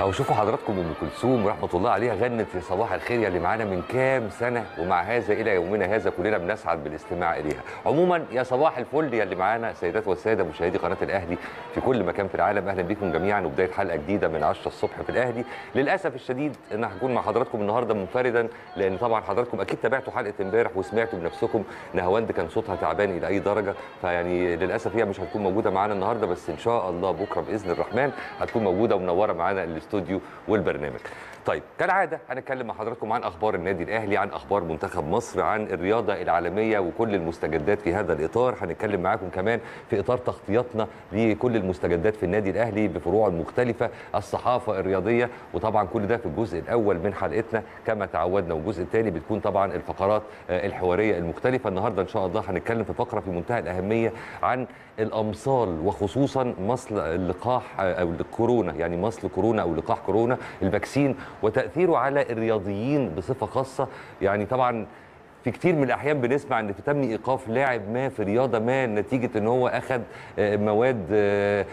او شوفوا حضراتكم ام كلثوم رحمه الله عليها غنت يا صباح الخير يا اللي معانا من كام سنه ومع هذا الى يومنا هذا كلنا بنسعد بالاستماع اليها عموما يا صباح الفل يا اللي معانا سيدات والساده مشاهدي قناه الاهلي في كل مكان في العالم اهلا بكم جميعا وبدايه حلقه جديده من 10 الصبح في الاهلي للاسف الشديد ان هكون مع حضراتكم النهارده منفردا لان طبعا حضراتكم اكيد تابعتوا حلقه امبارح وسمعتوا بنفسكم نهاوند كان صوتها تعبان الى اي درجه فيعني للاسف هي مش هتكون موجوده معانا النهارده بس ان شاء الله بكره باذن الرحمن هتكون موجوده ومنوره معانا الاستوديو والبرنامج طيب كالعاده هنتكلم مع حضراتكم عن اخبار النادي الاهلي عن اخبار منتخب مصر عن الرياضه العالميه وكل المستجدات في هذا الاطار هنتكلم معاكم كمان في اطار تغطياتنا لكل المستجدات في النادي الاهلي بفروعه المختلفه الصحافه الرياضيه وطبعا كل ده في الجزء الاول من حلقتنا كما تعودنا والجزء الثاني بتكون طبعا الفقرات آه، الحواريه المختلفه النهارده ان شاء الله هنتكلم في فقره في منتهى الاهميه عن الامصال وخصوصا مصل اللقاح آه، او الكورونا يعني مصل كورونا او لقاح كورونا الفاكسين وتاثيره على الرياضيين بصفه خاصه يعني طبعا في كتير من الاحيان بنسمع ان في تم ايقاف لاعب ما في رياضه ما نتيجه ان هو اخذ آه، مواد آه،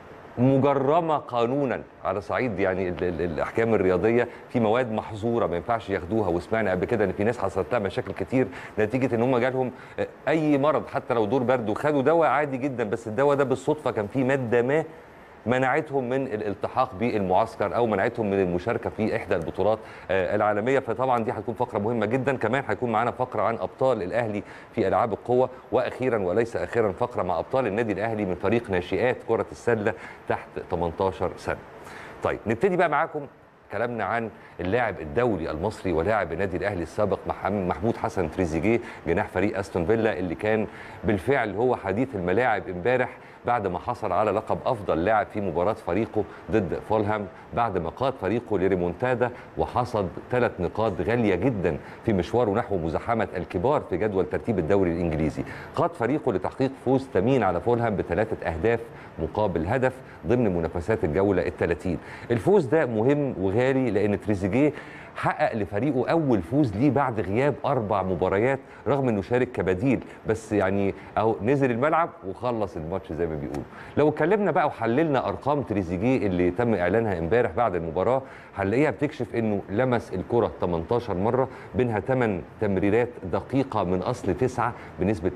مجرمه قانونا على صعيد يعني ال- ال- الاحكام الرياضيه في مواد محظوره ما ينفعش ياخدوها وسمعنا قبل كده ان في ناس حصلت لها مشاكل كتير نتيجه ان هم جالهم آه، اي مرض حتى لو دور برد وخدوا دواء عادي جدا بس الدواء ده بالصدفه كان فيه ماده ما منعتهم من الالتحاق بالمعسكر او منعتهم من المشاركه في احدى البطولات آه، العالميه فطبعا دي هتكون فقره مهمه جدا كمان هيكون معانا فقره عن ابطال الاهلي في العاب القوه واخيرا وليس اخيرا فقره مع ابطال النادي الاهلي من فريق ناشئات كره السله تحت 18 سنه طيب نبتدي بقى معاكم كلامنا عن اللاعب الدولي المصري ولاعب النادي الاهلي السابق محم- محمود حسن تريزيجيه جناح فريق استون فيلا اللي كان بالفعل هو حديث الملاعب امبارح بعد ما حصل على لقب افضل لاعب في مباراه فريقه ضد فولهام بعد ما قاد فريقه لريمونتادا وحصد ثلاث نقاط غاليه جدا في مشواره نحو مزاحمه الكبار في جدول ترتيب الدوري الانجليزي قاد فريقه لتحقيق فوز ثمين على فولهام بثلاثه اهداف مقابل هدف ضمن منافسات الجوله الثلاثين الفوز ده مهم وغالي لان تريزيجيه حقق لفريقه اول فوز ليه بعد غياب اربع مباريات رغم انه شارك كبديل بس يعني اهو نزل الملعب وخلص الماتش زي ما بيقولوا لو اتكلمنا بقى وحللنا ارقام تريزيجيه اللي تم اعلانها امبارح بعد المباراه هنلاقيها بتكشف انه لمس الكره 18 مره بينها 8 تمريرات دقيقه من اصل تسعه بنسبه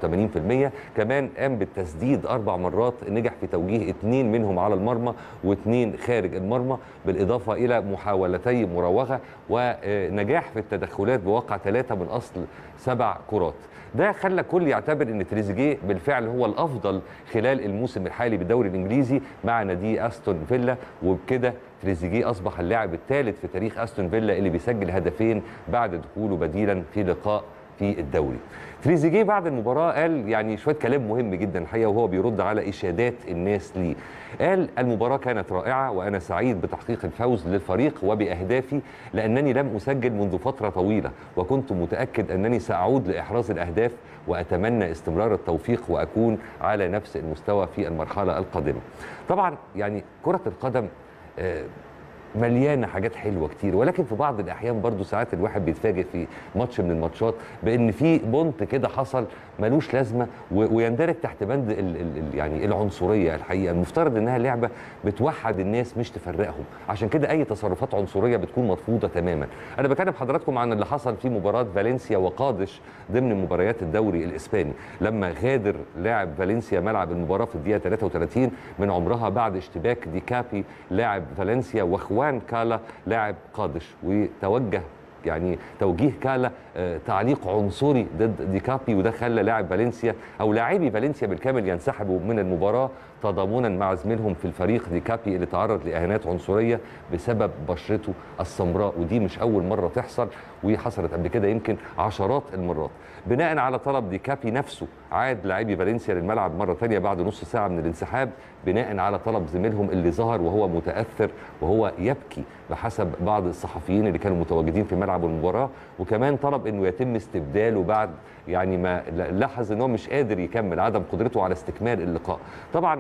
89% كمان قام بالتسديد اربع مرات نجح في توجيه اثنين منهم على المرمى واثنين خارج المرمى بالاضافه الى محاولتي مراوغه ونجاح في التدخلات بواقع ثلاثه من اصل سبع كرات ده خلى الكل يعتبر ان تريزيجيه بالفعل هو الافضل خلال الموسم الحالي بالدوري الانجليزي مع نادي استون فيلا وبكده تريزيجيه اصبح اللاعب الثالث في تاريخ استون فيلا اللي بيسجل هدفين بعد دخوله بديلا في لقاء في الدوري تريزيجيه بعد المباراه قال يعني شويه كلام مهم جدا الحقيقه وهو بيرد على اشادات الناس ليه قال المباراه كانت رائعه وانا سعيد بتحقيق الفوز للفريق وباهدافي لانني لم اسجل منذ فتره طويله وكنت متاكد انني ساعود لاحراز الاهداف واتمنى استمرار التوفيق واكون على نفس المستوى في المرحله القادمه طبعا يعني كره القدم آه، مليانه حاجات حلوه كتير ولكن في بعض الاحيان برضو ساعات الواحد بيتفاجئ في ماتش من الماتشات بان في بونت كده حصل ملوش لازمه و- ويندرج تحت بند ال ال ال يعني العنصريه الحقيقه المفترض انها لعبه بتوحد الناس مش تفرقهم عشان كده اي تصرفات عنصريه بتكون مرفوضه تماما انا بكلم حضراتكم عن اللي حصل في مباراه فالنسيا وقادش ضمن مباريات الدوري الاسباني لما غادر لاعب فالنسيا ملعب المباراه في الدقيقه 33 من عمرها بعد اشتباك ديكابي لاعب فالنسيا واخوان كالا لاعب قادش وتوجه يعني توجيه كالا آه، تعليق عنصري ضد ديكابي وده خلى لاعب فالنسيا او لاعبي فالنسيا بالكامل ينسحبوا من المباراه تضامنا مع زميلهم في الفريق ديكابي اللي تعرض لاهانات عنصريه بسبب بشرته السمراء ودي مش اول مره تحصل وحصلت قبل كده يمكن عشرات المرات بناء على طلب ديكابي نفسه عاد لاعبي فالنسيا للملعب مره ثانيه بعد نص ساعه من الانسحاب بناء على طلب زميلهم اللي ظهر وهو متاثر وهو يبكي بحسب بعض الصحفيين اللي كانوا متواجدين في ملعب المباراه وكمان طلب انه يتم استبداله بعد يعني ما لاحظ ان هو مش قادر يكمل عدم قدرته على استكمال اللقاء طبعا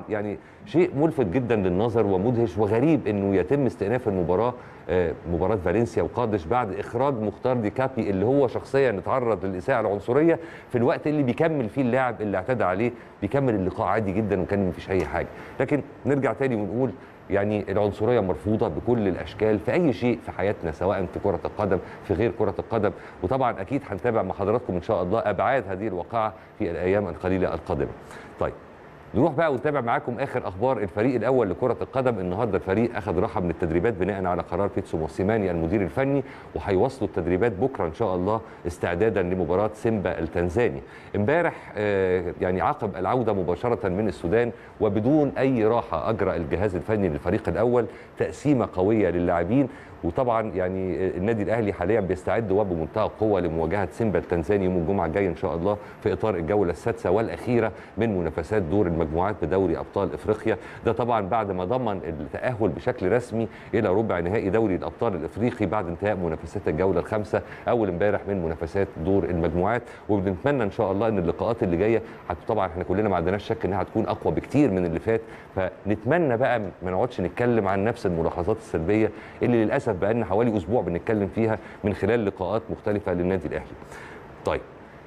يعني شيء ملفت جدا للنظر ومدهش وغريب انه يتم استئناف المباراه آه، مباراه فالنسيا وقادش بعد اخراج مختار دي كابي اللي هو شخصيا اتعرض للاساءه العنصريه في الوقت اللي بيكمل فيه اللاعب اللي اعتدى عليه بيكمل اللقاء عادي جدا وكان مفيش اي حاجه لكن نرجع تاني ونقول يعني العنصريه مرفوضه بكل الاشكال في اي شيء في حياتنا سواء في كره القدم في غير كره القدم وطبعا اكيد هنتابع مع حضراتكم ان شاء الله ابعاد هذه الواقعه في الايام القليله القادمه. طيب نروح بقى ونتابع معاكم اخر اخبار الفريق الاول لكره القدم النهارده الفريق اخذ راحه من التدريبات بناء على قرار بيتسو موسيماني المدير الفني وهيواصلوا التدريبات بكره ان شاء الله استعدادا لمباراه سيمبا التنزاني امبارح آه، يعني عقب العوده مباشره من السودان وبدون اي راحه اجرى الجهاز الفني للفريق الاول تقسيمه قويه للاعبين وطبعا يعني النادي الاهلي حاليا بيستعد وبمنتهى القوه لمواجهه سيمبا التنزاني يوم الجمعه الجاي ان شاء الله في اطار الجوله السادسه والاخيره من منافسات دور المجموعات بدوري ابطال افريقيا ده طبعا بعد ما ضمن التاهل بشكل رسمي الى ربع نهائي دوري الابطال الافريقي بعد انتهاء منافسات الجوله الخامسه اول امبارح من منافسات دور المجموعات وبنتمنى ان شاء الله ان اللقاءات اللي جايه هت- طبعا احنا كلنا ما عندناش شك انها هتكون اقوى بكتير من اللي فات فنتمنى بقى ما نقعدش نتكلم عن نفس الملاحظات السلبيه اللي للاسف بقى لنا حوالي اسبوع بنتكلم فيها من خلال لقاءات مختلفه للنادي الاهلي. طيب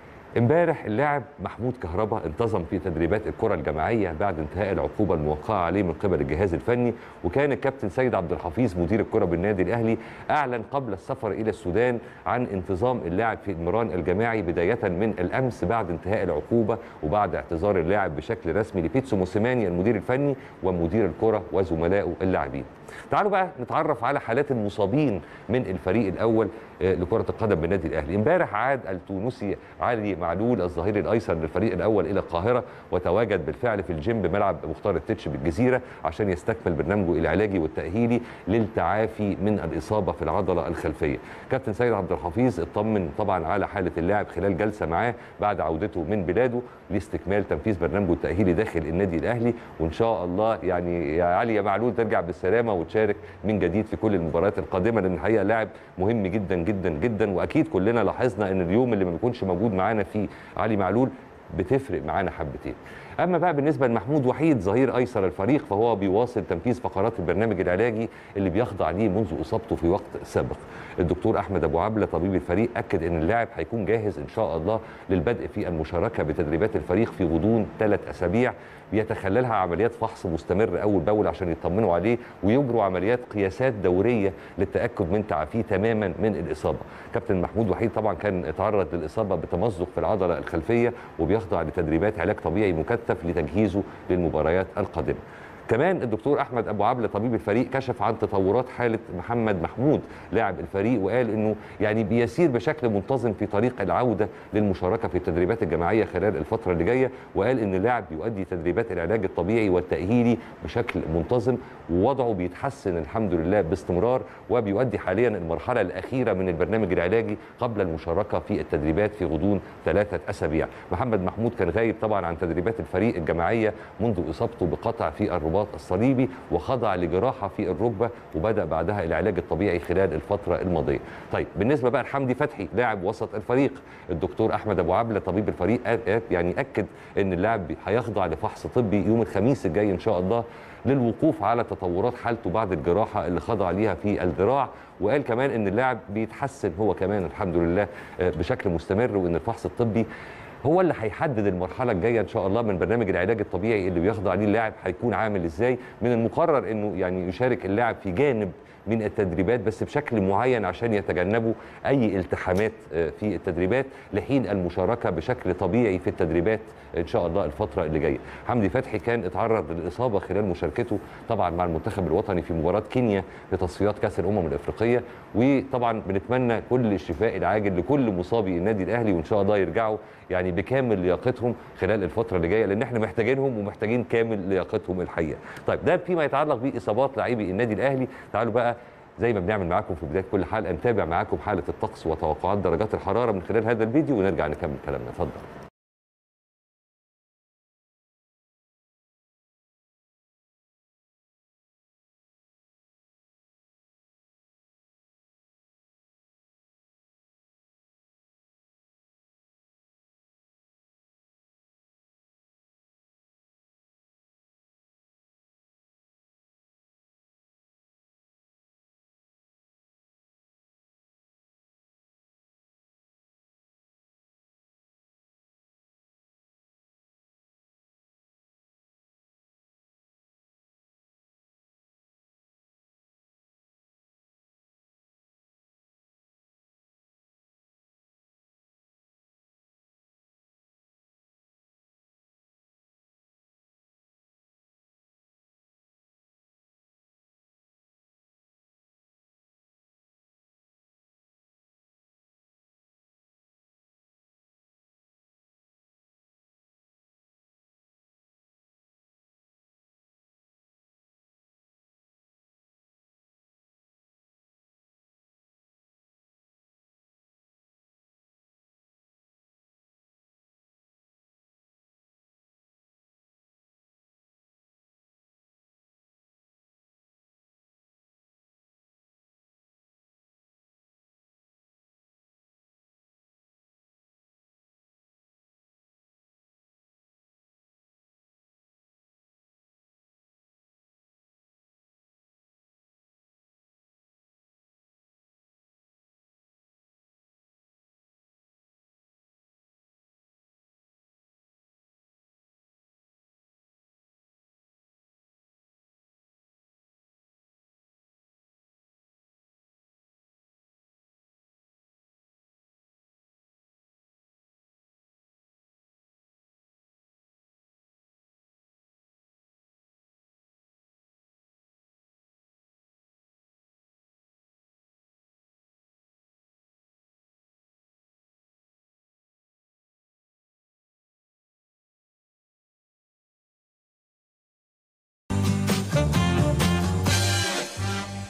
امبارح اللاعب محمود كهربا انتظم في تدريبات الكره الجماعيه بعد انتهاء العقوبه الموقعه عليه من قبل الجهاز الفني وكان الكابتن سيد عبد الحفيظ مدير الكره بالنادي الاهلي اعلن قبل السفر الى السودان عن انتظام اللاعب في المران الجماعي بدايه من الامس بعد انتهاء العقوبه وبعد اعتذار اللاعب بشكل رسمي لبيتسو موسيماني المدير الفني ومدير الكره وزملائه اللاعبين. تعالوا بقى نتعرف على حالات المصابين من الفريق الاول آه، لكره القدم بالنادي الاهلي امبارح عاد التونسي علي معلول الظهير الايسر للفريق الاول الى القاهره وتواجد بالفعل في الجيم بملعب مختار التتش بالجزيره عشان يستكمل برنامجه العلاجي والتاهيلي للتعافي من الاصابه في العضله الخلفيه كابتن سيد عبد الحفيظ اطمن طبعا على حاله اللاعب خلال جلسه معاه بعد عودته من بلاده لاستكمال تنفيذ برنامجه التاهيلي داخل النادي الاهلي وان شاء الله يعني يا علي يا معلول ترجع بالسلامه وتشارك من جديد في كل المباريات القادمه لان الحقيقه لاعب مهم جدا جدا جدا واكيد كلنا لاحظنا ان اليوم اللي ما بيكونش موجود معانا فيه علي معلول بتفرق معانا حبتين اما بقى بالنسبه لمحمود وحيد ظهير ايسر الفريق فهو بيواصل تنفيذ فقرات البرنامج العلاجي اللي بيخضع ليه منذ اصابته في وقت سابق الدكتور احمد ابو عبله طبيب الفريق اكد ان اللاعب هيكون جاهز ان شاء الله للبدء في المشاركه بتدريبات الفريق في غضون ثلاث اسابيع بيتخللها عمليات فحص مستمر اول باول عشان يطمنوا عليه ويجروا عمليات قياسات دوريه للتاكد من تعافيه تماما من الاصابه كابتن محمود وحيد طبعا كان اتعرض للاصابه بتمزق في العضله الخلفيه وبيخضع لتدريبات علاج طبيعي مكثف لتجهيزه للمباريات القادمه كمان الدكتور احمد ابو عبله طبيب الفريق كشف عن تطورات حاله محمد محمود لاعب الفريق وقال انه يعني بيسير بشكل منتظم في طريق العوده للمشاركه في التدريبات الجماعيه خلال الفتره اللي جايه وقال ان اللاعب بيؤدي تدريبات العلاج الطبيعي والتاهيلي بشكل منتظم ووضعه بيتحسن الحمد لله باستمرار وبيؤدي حاليا المرحله الاخيره من البرنامج العلاجي قبل المشاركه في التدريبات في غضون ثلاثه اسابيع محمد محمود كان غايب طبعا عن تدريبات الفريق الجماعيه منذ اصابته بقطع في الرباط الصليبي وخضع لجراحه في الركبه وبدا بعدها العلاج الطبيعي خلال الفتره الماضيه. طيب بالنسبه بقى لحمدي فتحي لاعب وسط الفريق الدكتور احمد ابو عبله طبيب الفريق قال- قال- يعني اكد ان اللاعب هيخضع لفحص طبي يوم الخميس الجاي ان شاء الله للوقوف على تطورات حالته بعد الجراحه اللي خضع ليها في الذراع وقال كمان ان اللاعب بيتحسن هو كمان الحمد لله آه، بشكل مستمر وان الفحص الطبي هو اللي هيحدد المرحله الجايه ان شاء الله من برنامج العلاج الطبيعي اللي بيخضع ليه اللاعب هيكون عامل ازاي من المقرر انه يعني يشارك اللاعب في جانب من التدريبات بس بشكل معين عشان يتجنبوا اي التحامات آه، في التدريبات لحين المشاركه بشكل طبيعي في التدريبات ان شاء الله الفتره اللي جايه. حمدي فتحي كان اتعرض للاصابه خلال مشاركته طبعا مع المنتخب الوطني في مباراه كينيا في تصفيات كاس الامم الافريقيه وطبعا بنتمنى كل الشفاء العاجل لكل مصابي النادي الاهلي وان شاء الله يرجعوا يعني بكامل لياقتهم خلال الفتره اللي جايه لان احنا محتاجينهم ومحتاجين كامل لياقتهم الحقيقه. طيب ده فيما يتعلق باصابات لاعبي النادي الاهلي تعالوا بقى زي ما بنعمل معاكم في بدايه كل حلقه نتابع معاكم حاله الطقس وتوقعات درجات الحراره من خلال هذا الفيديو ونرجع نكمل كلامنا اتفضل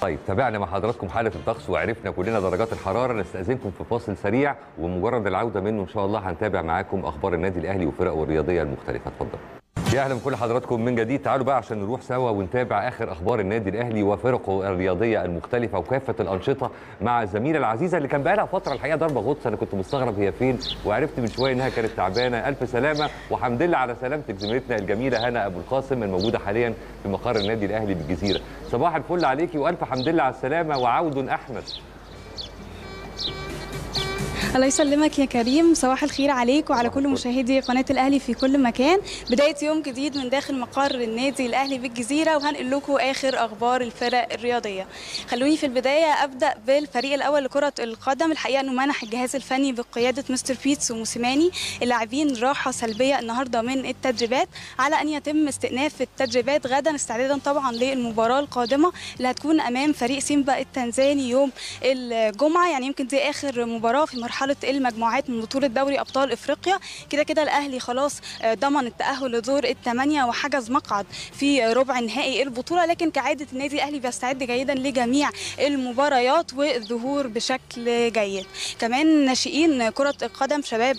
طيب تابعنا مع حضراتكم حاله الطقس وعرفنا كلنا درجات الحراره نستاذنكم في فاصل سريع ومجرد العوده منه ان شاء الله هنتابع معاكم اخبار النادي الاهلي وفرقه الرياضيه المختلفه اتفضل يا اهلا بكل حضراتكم من جديد تعالوا بقى عشان نروح سوا ونتابع اخر اخبار النادي الاهلي وفرقه الرياضيه المختلفه وكافه الانشطه مع الزميله العزيزه اللي كان بقى لها فتره الحقيقه ضربه غطس انا كنت مستغرب هي فين وعرفت من شويه انها كانت تعبانه الف سلامه وحمد لله على سلامتك زميلتنا الجميله هنا ابو القاسم الموجوده حاليا في مقر النادي الاهلي بالجزيره صباح الفل عليكي والف حمد لله على السلامه وعود احمد الله يسلمك يا كريم صباح الخير عليك وعلى كل مشاهدي قناه الاهلي في كل مكان بدايه يوم جديد من داخل مقر النادي الاهلي بالجزيره وهنقل لكم اخر اخبار الفرق الرياضيه خلوني في البدايه ابدا بالفريق الاول لكره القدم الحقيقه انه منح الجهاز الفني بقياده مستر بيتس وموسيماني اللاعبين راحه سلبيه النهارده من التدريبات على ان يتم استئناف التدريبات غدا استعدادا طبعا للمباراه القادمه اللي هتكون امام فريق سيمبا التنزاني يوم الجمعه يعني يمكن دي اخر مباراه في مرحله المجموعات من بطوله دوري ابطال افريقيا كده كده الاهلي خلاص ضمن التاهل لدور الثمانيه وحجز مقعد في ربع نهائي البطوله لكن كعاده النادي الاهلي بيستعد جيدا لجميع المباريات والظهور بشكل جيد كمان ناشئين كره القدم شباب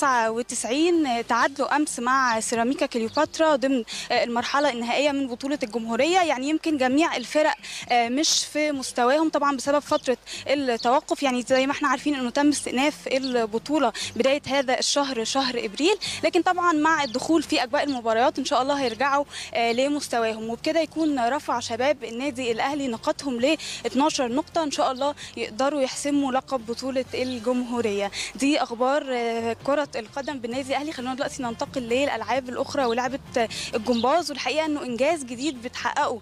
99 تعادلوا امس مع سيراميكا كليوباترا ضمن المرحله النهائيه من بطوله الجمهوريه يعني يمكن جميع الفرق مش في مستواهم طبعا بسبب فتره التوقف يعني زي ما احنا عارفين انه تم استئناف البطوله بدايه هذا الشهر شهر ابريل لكن طبعا مع الدخول في اجواء المباريات ان شاء الله هيرجعوا لمستواهم وبكده يكون رفع شباب النادي الاهلي نقاطهم ل 12 نقطه ان شاء الله يقدروا يحسموا لقب بطوله الجمهوريه دي اخبار كره القدم بالنادي الاهلي خلونا دلوقتي ننتقل للالعاب الاخرى ولعبه الجمباز والحقيقه انه انجاز جديد بتحققه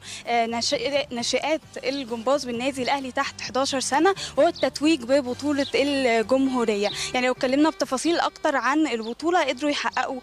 ناشئات الجمباز بالنادي الاهلي تحت 11 سنه وهو التتويج ببطوله الجمهوريه يعني لو اتكلمنا بتفاصيل اكتر عن البطوله قدروا يحققوا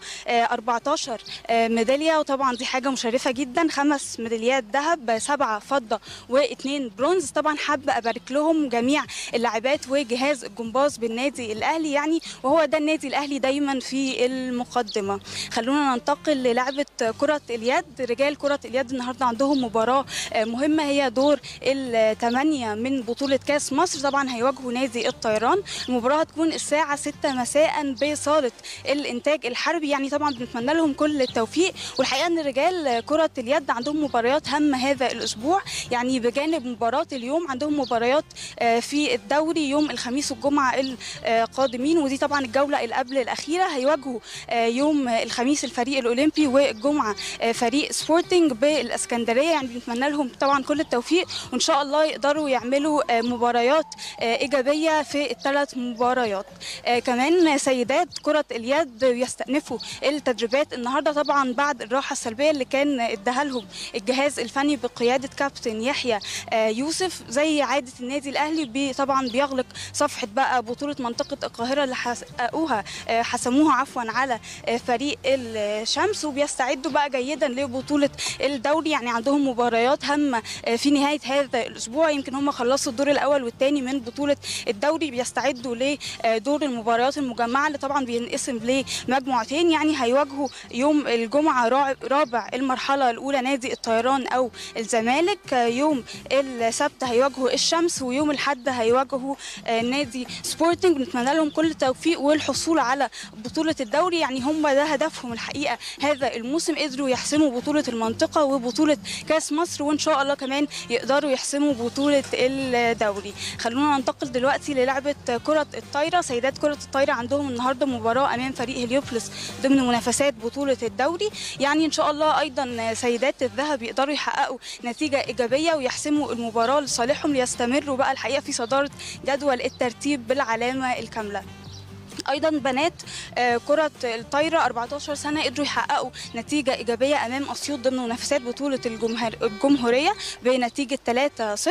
14 ميداليه وطبعا دي حاجه مشرفه جدا خمس ميداليات ذهب سبعه فضه واثنين برونز طبعا حابه ابارك لهم جميع اللاعبات وجهاز الجمباز بالنادي الاهلي يعني وهو ده النادي الاهلي دايما في المقدمه خلونا ننتقل للعبه كره اليد رجال كره اليد النهارده عندهم مباراه مهمه هي دور الثمانيه من بطوله كاس مصر طبعا هيواجهوا نادي الطيران المباراه هتكون الساعه 6 مساء بصاله الانتاج الحربي يعني طبعا بنتمنى لهم كل التوفيق والحقيقه ان رجال كره اليد عندهم مباريات هامه هذا الاسبوع يعني بجانب مباراه اليوم عندهم مباريات في الدوري يوم الخميس والجمعه القادمين ودي طبعا الجوله اللي قبل الاخيره هيواجهوا يوم الخميس الفريق الاولمبي والجمعه فريق سبورتنج بالاسكندريه يعني بنتمنى لهم طبعا كل التوفيق وان شاء الله يقدروا يعملوا مباريات ايجابيه في الثلاث مباريات كمان سيدات كره اليد يستأنفوا التدريبات النهارده طبعا بعد الراحه السلبيه اللي كان اداها لهم الجهاز الفني بقياده كابتن يحيى يوسف زي عاده النادي الاهلي بي طبعا بيغلق صفحه بقى بطوله منطقه القاهره اللي حققوها حسموها عفوا على فريق الشمس وبيستعدوا بقى جيدا لبطوله الدوري يعني عندهم مباريات هامه في نهايه هذا الاسبوع يمكن هم خلصوا الدور الاول والثاني من بطوله الدوري بيستعدوا لدور المباريات المجمعه اللي طبعا بينقسم لمجموعتين يعني هيواجهوا يوم الجمعه رابع المرحله الاولى نادي الطيران او الزمالك يوم السبت هيواجهوا الشمس ويوم الاحد هيواجهوا نادي سبورتنج بنتمنى لهم كل التوفيق والحصول على بطوله الدوري يعني هم ده هدفهم الحقيقه هذا الموسم قدروا يحسموا بطوله المنطقه وبطوله كاس مصر وان شاء الله كمان يقدروا يحسموا بطوله الدوري خلونا ننتقل دلوقتي للعبه كره الطايره سيدات كره الطايره عندهم النهارده مباراه امام فريق هليوبلس ضمن منافسات بطوله الدوري يعني ان شاء الله ايضا سيدات الذهب يقدروا يحققوا نتيجه ايجابيه ويحسموا المباراه لصالحهم ليستمروا بقى الحقيقه في صداره جدول الترتيب بالعلامه الكامله ايضا بنات كره الطايره 14 سنه قدروا يحققوا نتيجه ايجابيه امام اسيوط ضمن منافسات بطوله الجمهوريه بنتيجه 3-0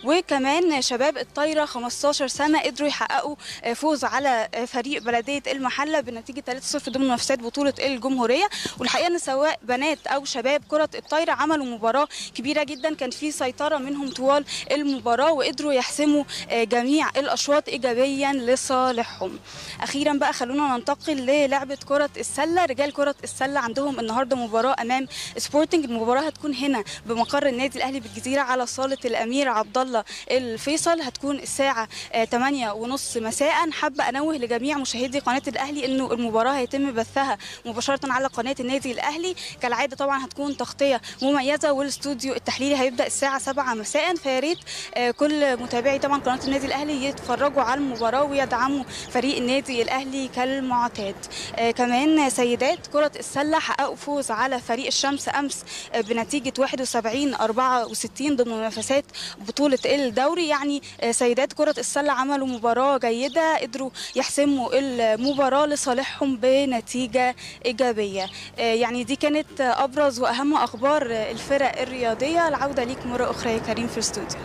وكمان شباب الطايره 15 سنه قدروا يحققوا فوز على فريق بلديه المحله بنتيجه 3-0 ضمن منافسات بطوله الجمهوريه والحقيقه ان سواء بنات او شباب كره الطايره عملوا مباراه كبيره جدا كان في سيطره منهم طوال المباراه وقدروا يحسموا جميع الاشواط ايجابيا لصالحهم اخيرا اخيرا بقى خلونا ننتقل للعبه كره السله رجال كره السله عندهم النهارده مباراه امام سبورتنج المباراه هتكون هنا بمقر النادي الاهلي بالجزيره على صاله الامير عبد الله الفيصل هتكون الساعه 8 ونص مساء حابه انوه لجميع مشاهدي قناه الاهلي انه المباراه هيتم بثها مباشره على قناه النادي الاهلي كالعاده طبعا هتكون تغطيه مميزه والاستوديو التحليلي هيبدا الساعه 7 مساء فيا ريت كل متابعي طبعا قناه النادي الاهلي يتفرجوا على المباراه ويدعموا فريق النادي الاهلي كالمعتاد كمان سيدات كره السله حققوا فوز على فريق الشمس امس بنتيجه 71 64 ضمن منافسات بطوله الدوري يعني سيدات كره السله عملوا مباراه جيده قدروا يحسموا المباراه لصالحهم بنتيجه ايجابيه يعني دي كانت ابرز واهم اخبار الفرق الرياضيه العوده ليك مره اخرى يا كريم في الاستوديو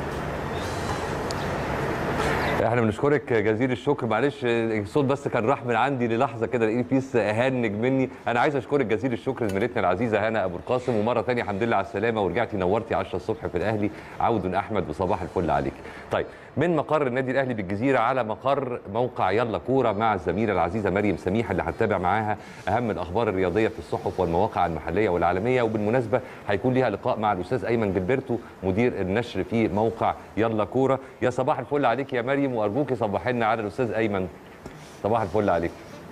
احنا بنشكرك جزيل الشكر معلش الصوت بس كان راح من عندي للحظه كده لقيت بيس هنج مني انا عايز اشكرك جزيل الشكر زميلتنا العزيزه هنا ابو القاسم ومره ثانيه الحمد لله على السلامه ورجعتي نورتي 10 الصبح في الاهلي عود احمد وصباح الفل عليك طيب من مقر النادي الاهلي بالجزيره على مقر موقع يلا كوره مع الزميله العزيزه مريم سميحه اللي هتتابع معاها اهم الاخبار الرياضيه في الصحف والمواقع المحليه والعالميه وبالمناسبه هيكون ليها لقاء مع الاستاذ ايمن جilberto مدير النشر في موقع يلا كوره يا صباح الفل عليك يا مريم وارجوك صباح لنا على الاستاذ ايمن صباح الفل عليك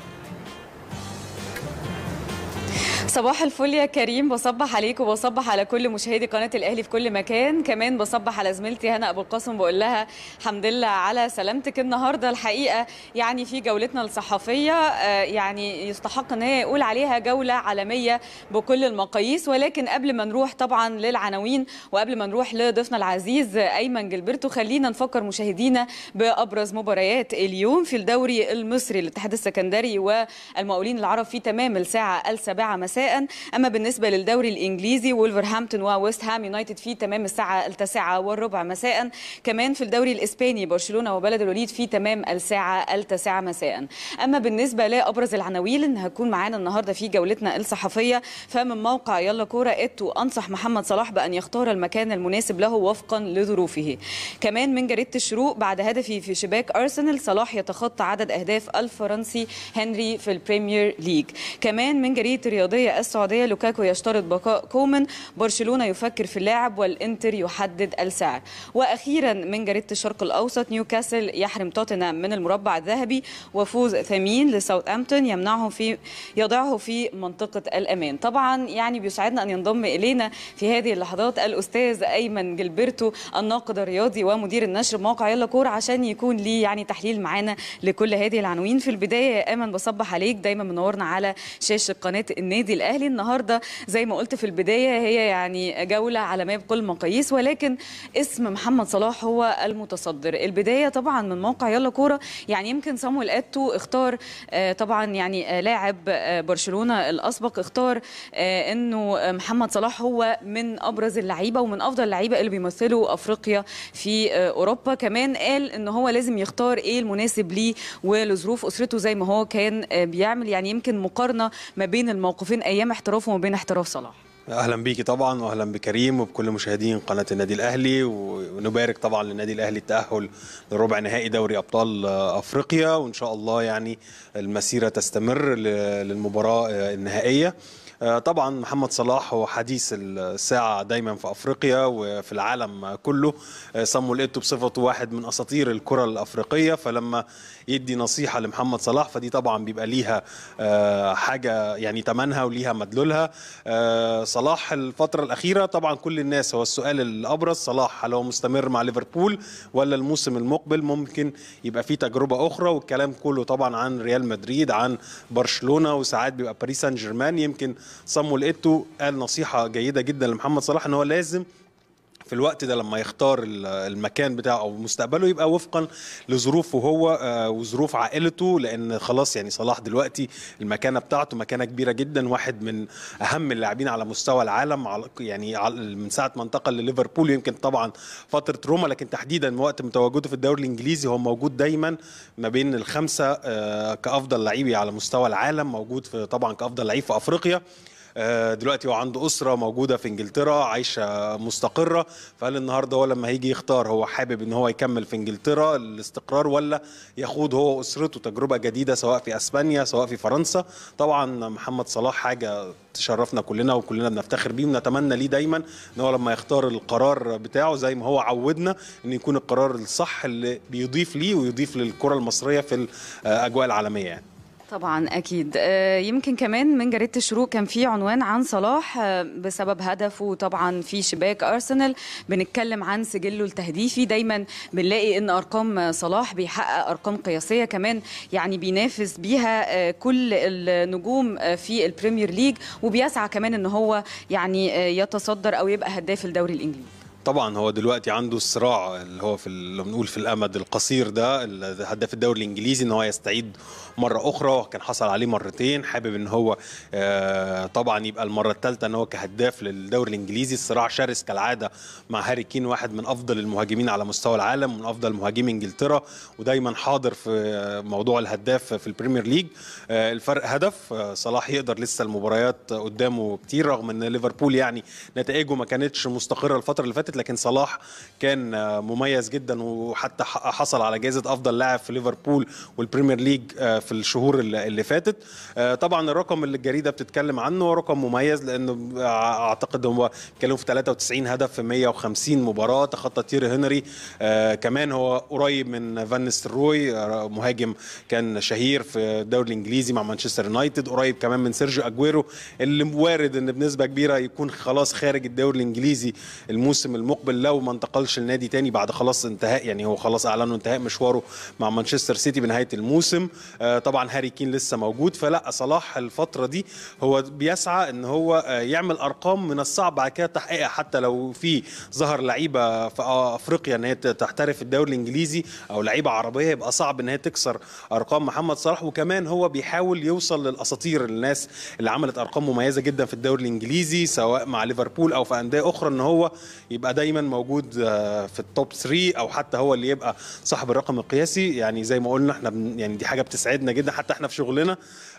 صباح الفل يا كريم بصبح عليك وبصبح على كل مشاهدي قناه الاهلي في كل مكان كمان بصبح على زميلتي هنا ابو القاسم بقول لها الحمد لله على سلامتك النهارده الحقيقه يعني في جولتنا الصحفيه يعني يستحق ان هي يقول عليها جوله عالميه بكل المقاييس ولكن قبل ما نروح طبعا للعناوين وقبل ما نروح لضيفنا العزيز ايمن جلبرتو خلينا نفكر مشاهدينا بابرز مباريات اليوم في الدوري المصري الاتحاد السكندري والمقاولين العرب في تمام الساعه السابعه مساء اما بالنسبه للدوري الانجليزي وولفرهامبتون وويست هام يونايتد في تمام الساعه التاسعه والربع مساء كمان في الدوري الاسباني برشلونه وبلد الوليد في تمام الساعه التاسعه مساء اما بالنسبه لابرز العناوين اللي هتكون معانا النهارده في جولتنا الصحفيه فمن موقع يلا كوره اتو انصح محمد صلاح بان يختار المكان المناسب له وفقا لظروفه كمان من جريده الشروق بعد هدفي في شباك ارسنال صلاح يتخطى عدد اهداف الفرنسي هنري في البريمير ليج كمان من جريده الرياضيه السعوديه لوكاكو يشترط بقاء كومان برشلونه يفكر في اللاعب والانتر يحدد السعر واخيرا من جريده الشرق الاوسط نيوكاسل يحرم توتنهام من المربع الذهبي وفوز ثمين لساوثامبتون يمنعه في يضعه في منطقه الامان طبعا يعني بيسعدنا ان ينضم الينا في هذه اللحظات الاستاذ ايمن جلبرتو الناقد الرياضي ومدير النشر بموقع يلا كوره عشان يكون ليه يعني تحليل معانا لكل هذه العناوين في البدايه يا ايمن بصبح عليك دايما منورنا على شاشه قناه النادي الاهلي النهارده زي ما قلت في البدايه هي يعني جوله عالميه بكل المقاييس ولكن اسم محمد صلاح هو المتصدر البدايه طبعا من موقع يلا كوره يعني يمكن صامويل اتو اختار طبعا يعني لاعب برشلونه الاسبق اختار انه محمد صلاح هو من ابرز اللعيبه ومن افضل اللعيبه اللي بيمثلوا افريقيا في اوروبا كمان قال ان هو لازم يختار ايه المناسب ليه ولظروف اسرته زي ما هو كان بيعمل يعني يمكن مقارنه ما بين الموقفين ايام احترافه وما بين احتراف صلاح اهلا بيكي طبعا واهلا بكريم وبكل مشاهدين قناه النادي الاهلي ونبارك طبعا للنادي الاهلي التاهل لربع نهائي دوري ابطال افريقيا وان شاء الله يعني المسيره تستمر للمباراه النهائيه طبعا محمد صلاح هو حديث الساعة دايما في أفريقيا وفي العالم كله صامويل إيتو بصفته واحد من أساطير الكرة الأفريقية فلما يدي نصيحة لمحمد صلاح فدي طبعا بيبقى ليها حاجة يعني تمنها وليها مدلولها صلاح الفترة الأخيرة طبعا كل الناس هو السؤال الأبرز صلاح هل هو مستمر مع ليفربول ولا الموسم المقبل ممكن يبقى فيه تجربة أخرى والكلام كله طبعا عن ريال مدريد عن برشلونة وساعات بيبقى باريس سان جيرمان يمكن صامويل ايتو قال نصيحه جيده جدا لمحمد صلاح ان هو لازم في الوقت ده لما يختار المكان بتاعه او مستقبله يبقى وفقا لظروفه هو وظروف عائلته لان خلاص يعني صلاح دلوقتي المكانه بتاعته مكانه كبيره جدا واحد من اهم اللاعبين على مستوى العالم يعني من ساعه ما انتقل لليفربول يمكن طبعا فتره روما لكن تحديدا وقت من تواجده في الدوري الانجليزي هو موجود دايما ما بين الخمسه كافضل لعيبه على مستوى العالم موجود في طبعا كافضل لعيب في افريقيا آه، دلوقتي هو عنده اسره موجوده في انجلترا عايشه مستقره فقال النهارده هو لما هيجي يختار هو حابب ان هو يكمل في انجلترا الاستقرار ولا يخوض هو واسرته تجربه جديده سواء في اسبانيا سواء في فرنسا طبعا محمد صلاح حاجه تشرفنا كلنا وكلنا بنفتخر بيه ونتمنى ليه دايما ان هو لما يختار القرار بتاعه زي ما هو عودنا ان يكون القرار الصح اللي بيضيف ليه ويضيف للكره المصريه في الاجواء العالميه يعني طبعا اكيد آه، يمكن كمان من جريده الشروق كان في عنوان عن صلاح آه، بسبب هدفه طبعا في شباك ارسنال بنتكلم عن سجله التهديفي دايما بنلاقي ان ارقام صلاح بيحقق ارقام قياسيه كمان يعني بينافس بيها آه، كل النجوم آه، في البريمير ليج وبيسعى كمان ان هو يعني آه، يتصدر او يبقى هداف الدوري الانجليزي طبعا هو دلوقتي عنده الصراع اللي هو في اللي بنقول في الامد القصير ده هداف الدوري الانجليزي ان هو يستعيد مره اخرى وكان حصل عليه مرتين حابب ان هو آه، طبعا يبقى المره الثالثه ان هو كهداف للدوري الانجليزي الصراع شرس كالعاده مع هاري كين واحد من افضل المهاجمين على مستوى العالم ومن افضل مهاجمي انجلترا ودايما حاضر في موضوع الهداف في البريمير ليج آه، الفرق هدف آه، صلاح يقدر لسه المباريات قدامه كتير رغم ان ليفربول يعني نتائجه ما كانتش مستقره الفتره اللي فاتت لكن صلاح كان آه، مميز جدا وحتى ح- حصل على جائزه افضل لاعب في ليفربول والبريمير ليج آه، في الشهور اللي اللي فاتت آه، طبعا الرقم اللي الجريده بتتكلم عنه هو رقم مميز لانه اعتقد هو بيتكلموا في 93 هدف في 150 مباراه تخطى تيري هنري آه، كمان هو قريب من فان نيستلروي آه، مهاجم كان شهير في الدوري الانجليزي مع مانشستر يونايتد قريب كمان من سيرجيو اجويرو اللي وارد ان بنسبه كبيره يكون خلاص خارج الدوري الانجليزي الموسم المقبل لو ما انتقلش لنادي تاني بعد خلاص انتهاء يعني هو خلاص اعلنوا انتهاء مشواره مع مانشستر سيتي بنهايه الموسم آه، طبعا هاري كين لسه موجود فلا صلاح الفتره دي هو بيسعى ان هو آه، يعمل ارقام من الصعب بعد كده تحقيقها حتى لو في ظهر لعيبه في افريقيا ان هي تحترف الدوري الانجليزي او لعيبه عربيه يبقى صعب ان هي تكسر ارقام محمد صلاح وكمان هو بيحاول يوصل للاساطير الناس اللي عملت ارقام مميزه جدا في الدوري الانجليزي سواء مع ليفربول او في انديه اخرى ان هو يبقى دايما موجود آه، في التوب 3 او حتى هو اللي يبقى صاحب الرقم القياسي يعني زي ما قلنا احنا بن- يعني دي حاجه بتسعدنا جدا حتى احنا في شغلنا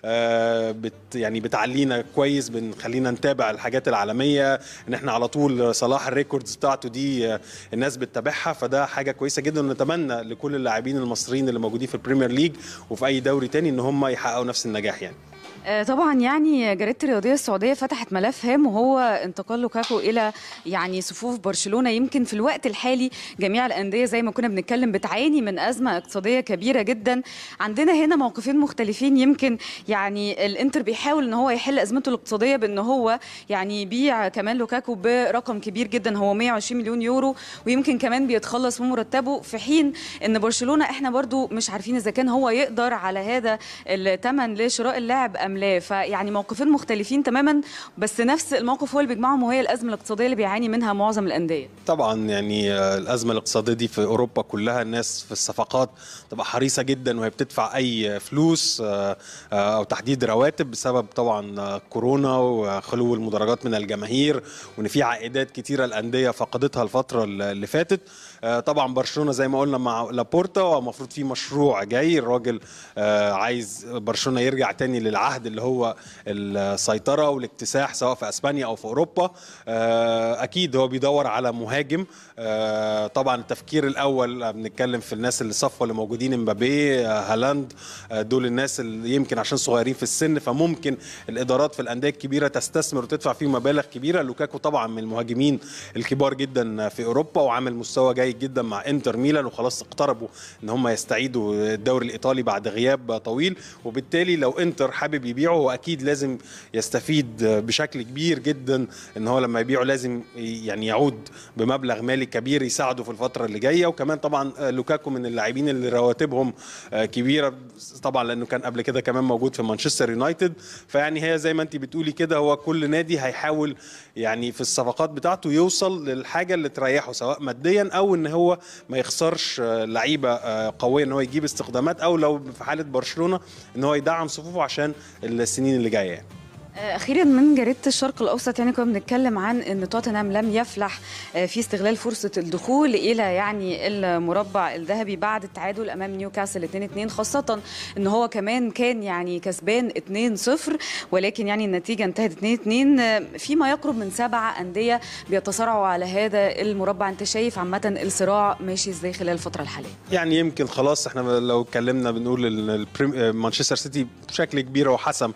آه، بت يعني بتعلينا كويس بنخلينا نتابع الحاجات العالميه ان احنا على طول صلاح الريكوردز بتاعته دي آه، الناس بتتابعها فده حاجه كويسه جدا ونتمنى لكل اللاعبين المصريين اللي موجودين في البريمير ليج وفي اي دوري تاني ان هم يحققوا نفس النجاح يعني آه، طبعا يعني جريده الرياضيه السعوديه فتحت ملف هام وهو انتقال لوكاكو الى يعني صفوف برشلونه يمكن في الوقت الحالي جميع الانديه زي ما كنا بنتكلم بتعاني من ازمه اقتصاديه كبيره جدا عندنا هنا موقفين مختلفين يمكن يعني الانتر بيحاول ان هو يحل ازمته الاقتصاديه بان هو يعني يبيع كمان لوكاكو برقم كبير جدا هو 120 مليون يورو ويمكن كمان بيتخلص من مرتبه في حين ان برشلونه احنا برضو مش عارفين اذا كان هو يقدر على هذا الثمن لشراء اللاعب ام لا فيعني موقفين مختلفين تماما بس نفس الموقف هو اللي بيجمعهم وهي الازمه الاقتصاديه اللي بيعاني منها معظم الانديه طبعا يعني آه، الازمه الاقتصاديه دي في اوروبا كلها الناس في الصفقات تبقى حريصه جدا وهي بتدفع اي فلوس آه، آه، او تحديد رواتب بسبب طبعا آه، كورونا وخلو المدرجات من الجماهير وان في عائدات كتيره الانديه فقدتها الفتره اللي فاتت آه، طبعا برشلونه زي ما قلنا مع لابورتا ومفروض في مشروع جاي الراجل آه، عايز برشلونه يرجع تاني للعهد اللي هو السيطره والاكتساح سواء في اسبانيا او في اوروبا آه، اكيد هو بيدور على مهاجم آه، طبعا التفكير الاول آه، بنتكلم في الناس اللي صفوا اللي موجودين امبابي آه، هالاند آه، دول الناس اللي يمكن عشان صغيرين في السن فممكن الادارات في الانديه الكبيره تستثمر وتدفع فيهم مبالغ كبيره لوكاكو طبعا من المهاجمين الكبار جدا في اوروبا وعامل مستوى جيد جدا مع انتر ميلان وخلاص اقتربوا ان هم يستعيدوا الدوري الايطالي بعد غياب طويل وبالتالي لو انتر حابب يبيعه هو اكيد لازم يستفيد بشكل كبير جدا ان هو لما يبيعه لازم يعني يعود بمبلغ مالي كبير يساعده في الفتره اللي جايه وكمان طبعا لوكاكو من اللاعبين اللي رواتبهم كبيره طبعا لانه كان قبل كده كمان موجود في مانشستر يونايتد فيعني هي زي ما انت بتقولي كده هو كل نادي هيحاول يعني في الصفقات بتاعته يوصل للحاجه اللي تريحه سواء ماديا او ان هو ما يخسرش لعيبه قويه ان هو يجيب استخدامات او لو في حاله برشلونه ان هو يدعم صفوفه عشان السنين اللي جايه يعني. اخيرا من جريده الشرق الاوسط يعني كنا بنتكلم عن ان توتنهام لم يفلح في استغلال فرصه الدخول الى يعني المربع الذهبي بعد التعادل امام نيوكاسل 2-2 خاصه ان هو كمان كان يعني كسبان 2-0 ولكن يعني النتيجه انتهت 2-2 فيما يقرب من سبع انديه بيتصارعوا على هذا المربع انت شايف عامه الصراع ماشي ازاي خلال الفتره الحاليه يعني يمكن خلاص احنا لو اتكلمنا بنقول ال- البريم- مانشستر سيتي بشكل كبير هو حسم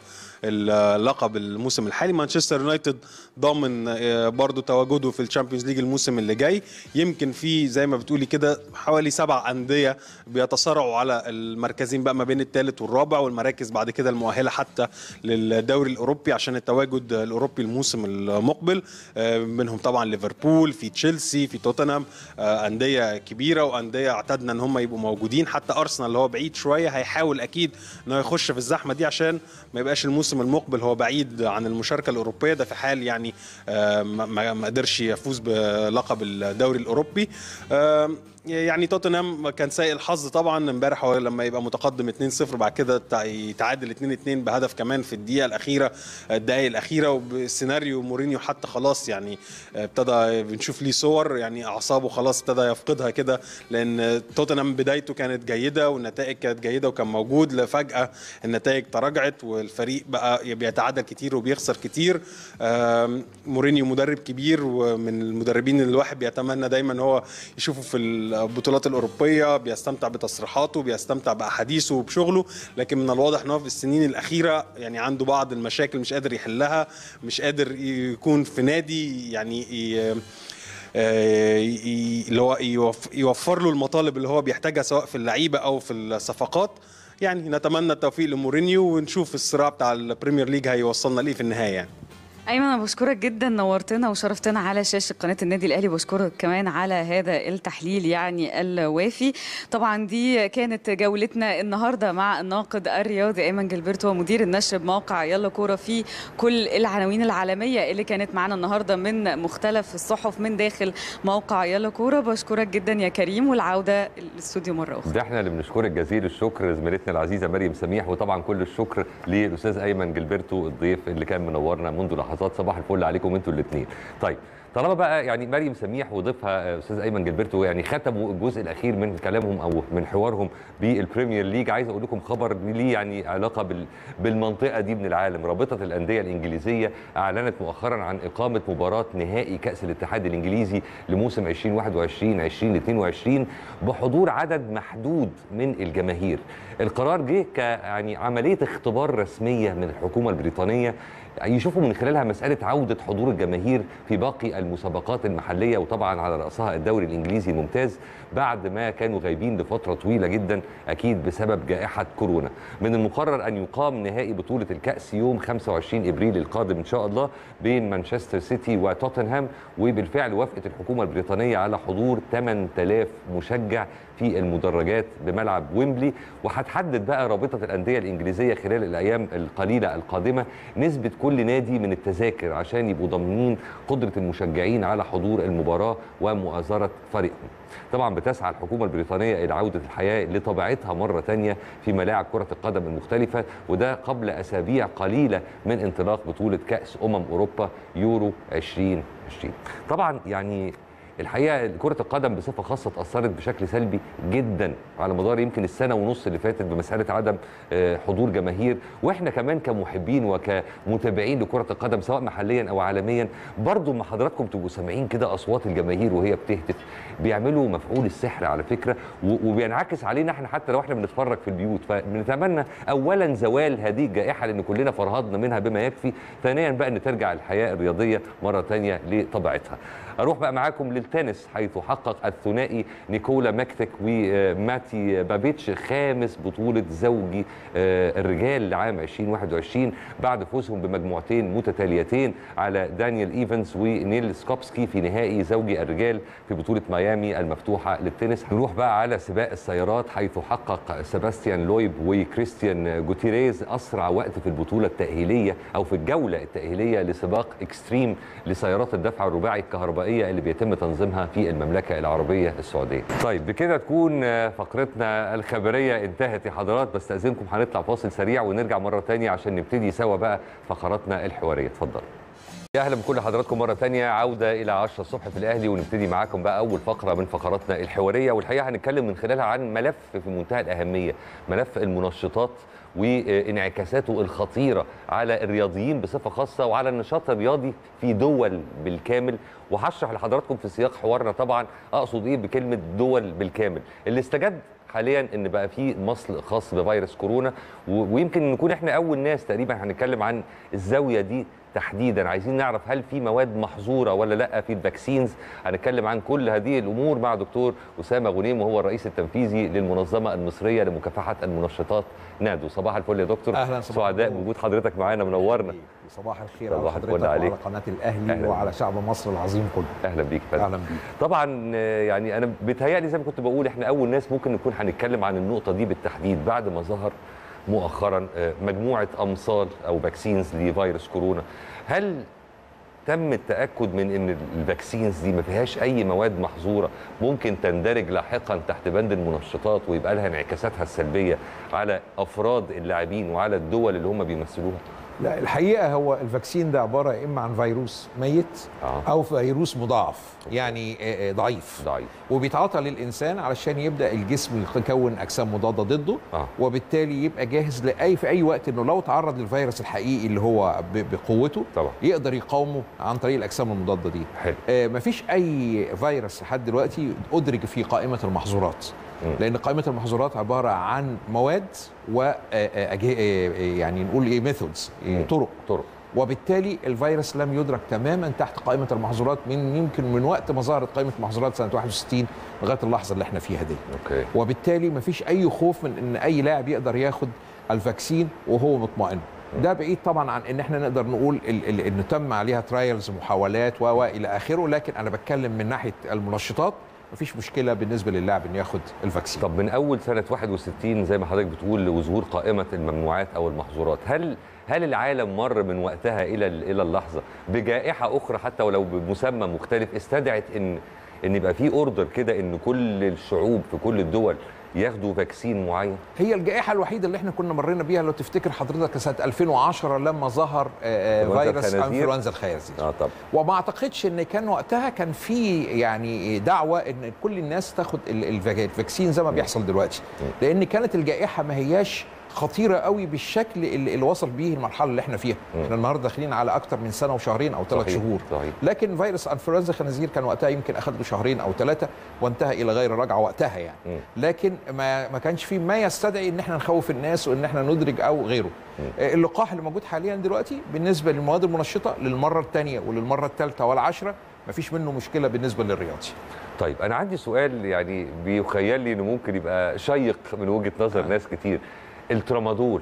اللقب الموسم الحالي مانشستر يونايتد ضامن آه، برضو تواجده في الشامبيونز ليج الموسم اللي جاي يمكن في زي ما بتقولي كده حوالي سبع أندية بيتصارعوا على المركزين بقى ما بين الثالث والرابع والمراكز بعد كده المؤهلة حتى للدوري الأوروبي عشان التواجد الأوروبي الموسم المقبل آه، منهم طبعا ليفربول في تشيلسي في توتنهام آه، أندية كبيرة وأندية اعتدنا إن هم يبقوا موجودين حتى أرسنال اللي هو بعيد شوية هيحاول أكيد إنه يخش في الزحمة دي عشان ما يبقاش الموسم المقبل هو بعيد عن المشاركة الأوروبية ده في حال يعني آه، ما ما- ما قدرش يفوز بلقب الدوري الأوروبي آه، يعني توتنهام كان سيء الحظ طبعا امبارح هو لما يبقى متقدم 2-0 بعد كده تع- يتعادل 2-2 بهدف كمان في الدقيقه الاخيره الدقائق الاخيره وبسيناريو مورينيو حتى خلاص يعني ابتدى بنشوف ليه صور يعني اعصابه خلاص ابتدى يفقدها كده لان توتنهام بدايته كانت جيده والنتائج كانت جيده وكان موجود فجاه النتائج تراجعت والفريق بقى بيتعادل كتير وبيخسر كتير آم، مورينيو مدرب كبير ومن المدربين اللي الواحد بيتمنى دايما ان هو يشوفه في البطولات الاوروبيه بيستمتع بتصريحاته بيستمتع باحاديثه وبشغله لكن من الواضح ان هو في السنين الاخيره يعني عنده بعض المشاكل مش قادر يحلها مش قادر يكون في نادي يعني ي- آه، ي- اللي هو يوف- يوفر له المطالب اللي هو بيحتاجها سواء في اللعيبه او في الصفقات يعني نتمنى التوفيق لمورينيو ونشوف الصراع بتاع البريمير ليج هيوصلنا ليه في النهايه يعني ايمن انا بشكرك جدا نورتنا وشرفتنا على شاشه قناه النادي الاهلي بشكرك كمان على هذا التحليل يعني الوافي طبعا دي كانت جولتنا النهارده مع الناقد الرياضي ايمن جلبرتو ومدير النشر بموقع يلا كوره في كل العناوين العالميه اللي كانت معانا النهارده من مختلف الصحف من داخل موقع يلا كوره بشكرك جدا يا كريم والعوده للاستوديو مره اخرى ده احنا اللي بنشكرك جزيل الشكر زميلتنا العزيزه مريم سميح وطبعا كل الشكر للاستاذ ايمن جلبرتو الضيف اللي كان منورنا منذ لحظات صباح الفل عليكم انتوا الاثنين طيب طالما بقى يعني مريم سميح وضيفها استاذ ايمن جلبرتو يعني ختموا الجزء الاخير من كلامهم او من حوارهم بالبريمير ليج عايز اقول لكم خبر ليه يعني علاقه بال بالمنطقه دي من العالم رابطه الانديه الانجليزيه اعلنت مؤخرا عن اقامه مباراه نهائي كاس الاتحاد الانجليزي لموسم 2021 2022 بحضور عدد محدود من الجماهير القرار جه ك يعني عمليه اختبار رسميه من الحكومه البريطانيه يشوفوا من خلالها مساله عوده حضور الجماهير في باقي المسابقات المحليه وطبعا على راسها الدوري الانجليزي الممتاز بعد ما كانوا غايبين لفتره طويله جدا اكيد بسبب جائحه كورونا من المقرر ان يقام نهائي بطوله الكاس يوم 25 ابريل القادم ان شاء الله بين مانشستر سيتي وتوتنهام وبالفعل وافقت الحكومه البريطانيه على حضور 8000 مشجع في المدرجات بملعب ويمبلي وهتحدد بقى رابطه الانديه الانجليزيه خلال الايام القليله القادمه نسبه كل نادي من التذاكر عشان يبقوا ضامنين قدره المشجعين على حضور المباراه ومؤازره فريقهم. طبعا بتسعى الحكومه البريطانيه الى عوده الحياه لطبيعتها مره ثانيه في ملاعب كره القدم المختلفه وده قبل اسابيع قليله من انطلاق بطوله كاس امم اوروبا يورو 2020. طبعا يعني الحقيقه كره القدم بصفه خاصه اتاثرت بشكل سلبي جدا على مدار يمكن السنه ونص اللي فاتت بمساله عدم آه، حضور جماهير واحنا كمان كمحبين وكمتابعين لكره القدم سواء محليا او عالميا برضو ما حضراتكم تبقوا سامعين كده اصوات الجماهير وهي بتهتف بيعملوا مفعول السحر على فكره و- وبينعكس علينا احنا حتى لو احنا بنتفرج في البيوت فبنتمنى اولا زوال هذه الجائحه لان كلنا فرهضنا منها بما يكفي ثانيا بقى ان ترجع الحياه الرياضيه مره ثانيه لطبيعتها اروح بقى معاكم للتنس حيث حقق الثنائي نيكولا ماكتك وماتي بابيتش خامس بطولة زوجي آه، الرجال لعام 2021 بعد فوزهم بمجموعتين متتاليتين على دانيال ايفنز ونيل سكوبسكي في نهائي زوجي الرجال في بطولة ميامي المفتوحة للتنس نروح بقى على سباق السيارات حيث حقق سيباستيان لويب وكريستيان جوتيريز أسرع وقت في البطولة التأهيلية أو في الجولة التأهيلية لسباق اكستريم لسيارات الدفع الرباعي الكهربائية الفضائيه اللي بيتم تنظيمها في المملكه العربيه السعوديه. طيب بكده تكون آه، فقرتنا الخبريه انتهت يا حضرات بستاذنكم هنطلع فاصل سريع ونرجع مره تانية عشان نبتدي سوا بقى فقراتنا الحواريه اتفضل. يا اهلا بكل حضراتكم مره تانية عوده الى 10 الصبح في الاهلي ونبتدي معاكم بقى اول فقره من فقراتنا الحواريه والحقيقه هنتكلم من خلالها عن ملف في منتهى الاهميه ملف المنشطات وانعكاساته الخطيره على الرياضيين بصفه خاصه وعلى النشاط الرياضي في دول بالكامل وهشرح لحضراتكم في سياق حوارنا طبعا اقصد ايه بكلمه دول بالكامل اللي استجد حاليا ان بقى في مصل خاص بفيروس كورونا و- ويمكن نكون احنا اول ناس تقريبا هنتكلم عن الزاويه دي تحديدا عايزين نعرف هل في مواد محظوره ولا لا في الفاكسينز هنتكلم عن كل هذه الامور مع دكتور اسامه غنيم وهو الرئيس التنفيذي للمنظمه المصريه لمكافحه المنشطات نادو صباح الفل يا دكتور أهلاً، صباح سعداء النور. بوجود حضرتك معانا منورنا صباح الخير صباح على الفل حضرتك عليك. وعلى قناه الاهلي أهلاً. وعلى شعب مصر العظيم كله اهلا بيك يا فندم. اهلا بيك طبعا آه، يعني انا بيتهيألي زي ما كنت بقول احنا اول ناس ممكن نكون هنتكلم عن النقطه دي بالتحديد بعد ما ظهر مؤخرا آه، مجموعه امصال او فاكسينز لفيروس كورونا هل تم التاكد من ان الفاكسينز دي ما فيهاش اي مواد محظوره ممكن تندرج لاحقا تحت بند المنشطات ويبقى لها انعكاساتها السلبيه على افراد اللاعبين وعلى الدول اللي هم بيمثلوها لا الحقيقه هو الفاكسين ده عباره يا اما عن فيروس ميت آه. او فيروس مضاعف يعني آه، آه، ضعيف ضعيف وبيتعاطى للانسان علشان يبدا الجسم يكون اجسام مضاده ضده آه. وبالتالي يبقى جاهز لاي في اي وقت انه لو تعرض للفيروس الحقيقي اللي هو ب- بقوته طبعا يقدر يقاومه عن طريق الاجسام المضاده دي حلو آه، مفيش اي فيروس لحد دلوقتي ادرج في قائمه المحظورات مم. لان قائمه المحظورات عباره عن مواد و آه، آه، أجه- آه، آه، يعني نقول ايه ميثودز مم. طرق طرق وبالتالي الفيروس لم يدرك تماما تحت قائمه المحظورات من يمكن من وقت ما ظهرت قائمه المحظورات سنه 61 لغايه اللحظه اللي احنا فيها دي اوكي وبالتالي مفيش اي خوف من ان اي لاعب يقدر ياخد الفاكسين وهو مطمئن ده بعيد طبعا عن ان احنا نقدر نقول ال- ال- ان تم عليها ترايلز محاولات و و الى اخره لكن انا بتكلم من ناحيه المنشطات مفيش مشكله بالنسبه للاعب انه ياخد الفاكسين طب من اول سنه 61 زي ما حضرتك بتقول وظهور قائمه الممنوعات او المحظورات هل هل العالم مر من وقتها الى الى اللحظه بجائحه اخرى حتى ولو بمسمى مختلف استدعت ان ان يبقى في اوردر كده ان كل الشعوب في كل الدول ياخدوا فاكسين معين هي الجائحه الوحيده اللي احنا كنا مرينا بيها لو تفتكر حضرتك سنه 2010 لما ظهر آه، آه، إنفلونزا فيروس الخنازير. انفلونزا الخنازير اه طب وما اعتقدش ان كان وقتها كان في يعني دعوه ان كل الناس تاخد ال- الفاك- الفاكسين زي ما بيحصل دلوقتي لان كانت الجائحه ما هياش خطيره قوي بالشكل اللي, اللي وصل بيه المرحله اللي احنا فيها مم. احنا النهارده داخلين على اكتر من سنه وشهرين او ثلاث صحيح، شهور صحيح. لكن فيروس انفلونزا الخنازير كان وقتها يمكن اخذ له شهرين او ثلاثه وانتهى الى غير رجعه وقتها يعني مم. لكن ما ما كانش في ما يستدعي ان احنا نخوف الناس وان احنا ندرج او غيره آه، اللقاح اللي موجود حاليا دلوقتي بالنسبه للمواد المنشطه للمره الثانيه وللمره الثالثه والعاشره ما فيش منه مشكله بالنسبه للرياضي طيب انا عندي سؤال يعني بيخيل لي انه ممكن يبقى شيق من وجهه نظر آه. ناس كتير الترامادول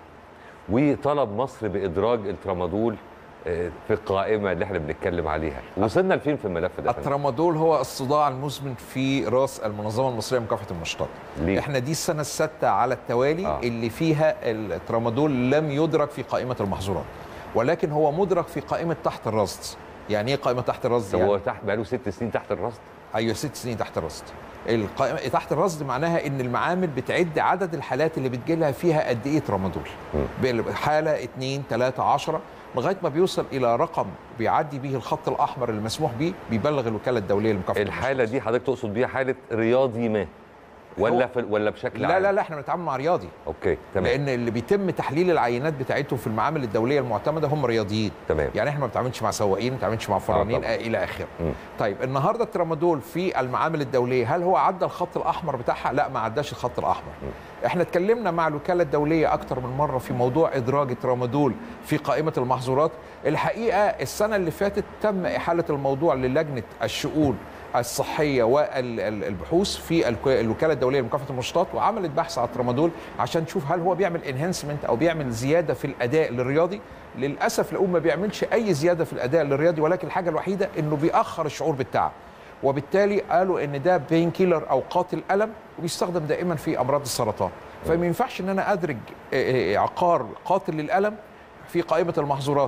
وطلب مصر بادراج الترامادول آه، في القائمه اللي احنا بنتكلم عليها وصلنا لفين في الملف ده يا فندم؟ الترامادول هو الصداع المزمن في راس المنظمه المصريه لمكافحه المنشطات ليه؟ احنا دي السنه السادسه على التوالي آه. آه. اللي فيها الترامادول لم يدرك في قائمه المحظورات ولكن هو مدرك في قائمه تحت الرصد يعني ايه قائمه تحت الرصد طب يعني هو تحت بقاله ست سنين تحت الرصد ايوه ست سنين تحت الرصد القائمه تحت الرصد معناها ان المعامل بتعد عدد الحالات اللي بتجيلها فيها قد ايه ترامادول حاله 2 3 10 لغايه ما بيوصل الى رقم بيعدي به الخط الاحمر المسموح به بيبلغ الوكاله الدوليه لمكافحه الحاله دي حضرتك تقصد بيها حاله رياضي ما ولا هو- في ولا بشكل لا عام لا لا احنا بنتعامل مع رياضي اوكي تمام لان اللي بيتم تحليل العينات بتاعتهم في المعامل الدوليه المعتمده هم رياضيين تمام يعني احنا ما بنتعاملش مع سواقين ما بنتعاملش مع فرانين طبعا. آه الى اخره مم. طيب النهارده الترامادول في المعامل الدوليه هل هو عدى الخط الاحمر بتاعها لا ما عداش الخط الاحمر احنا اتكلمنا مع الوكاله الدوليه اكتر من مره في موضوع ادراج الترامادول في قائمه المحظورات الحقيقه السنه اللي فاتت تم احاله الموضوع للجنه الشؤون الصحيه والبحوث في الك- الوكاله الدوليه لمكافحه المنشطات وعملت بحث على الترامادول عشان تشوف هل هو بيعمل انهانسمنت او بيعمل زياده في الاداء للرياضي للاسف لقوا ما بيعملش اي زياده في الاداء للرياضي ولكن الحاجه الوحيده انه بيأخر الشعور بالتعب وبالتالي قالوا ان ده بين كيلر او قاتل الم وبيستخدم دائما في امراض السرطان فما ينفعش ان انا ادرج آه، آه، عقار قاتل للالم في قائمه المحظورات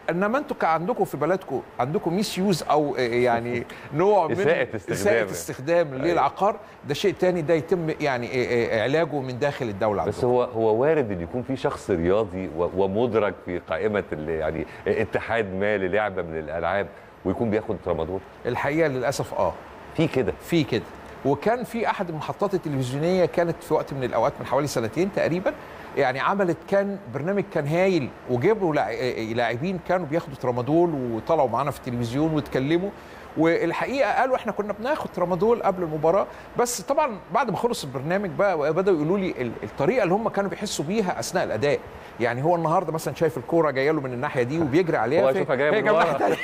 انما انتوا كان عندكم في بلدكم عندكم ميس يوز او آه، يعني نوع من إساءة استخدام. اساءه استخدام للعقار ده شيء تاني ده يتم يعني آه، آه، علاجه من داخل الدوله بس عندكم. هو هو وارد ان يكون في شخص رياضي و- ومدرج في قائمه ال- يعني اتحاد ما للعبه من الالعاب ويكون بياخد ترامادول الحقيقه للاسف اه في كده في كده وكان في احد المحطات التلفزيونيه كانت في وقت من الاوقات من حوالي سنتين تقريبا يعني عملت كان برنامج كان هايل وجابوا لاع- لاعبين كانوا بياخدوا ترامادول وطلعوا معانا في التلفزيون واتكلموا والحقيقه قالوا احنا كنا بناخد ترامادول قبل المباراه بس طبعا بعد ما خلص البرنامج بقى بداوا يقولوا لي ال- الطريقه اللي هم كانوا بيحسوا بيها اثناء الاداء يعني هو النهارده مثلا شايف الكوره جايه له من الناحيه دي وبيجري عليها هو في- يشوفها جاية هي من جنب ورا. ناحية تانية.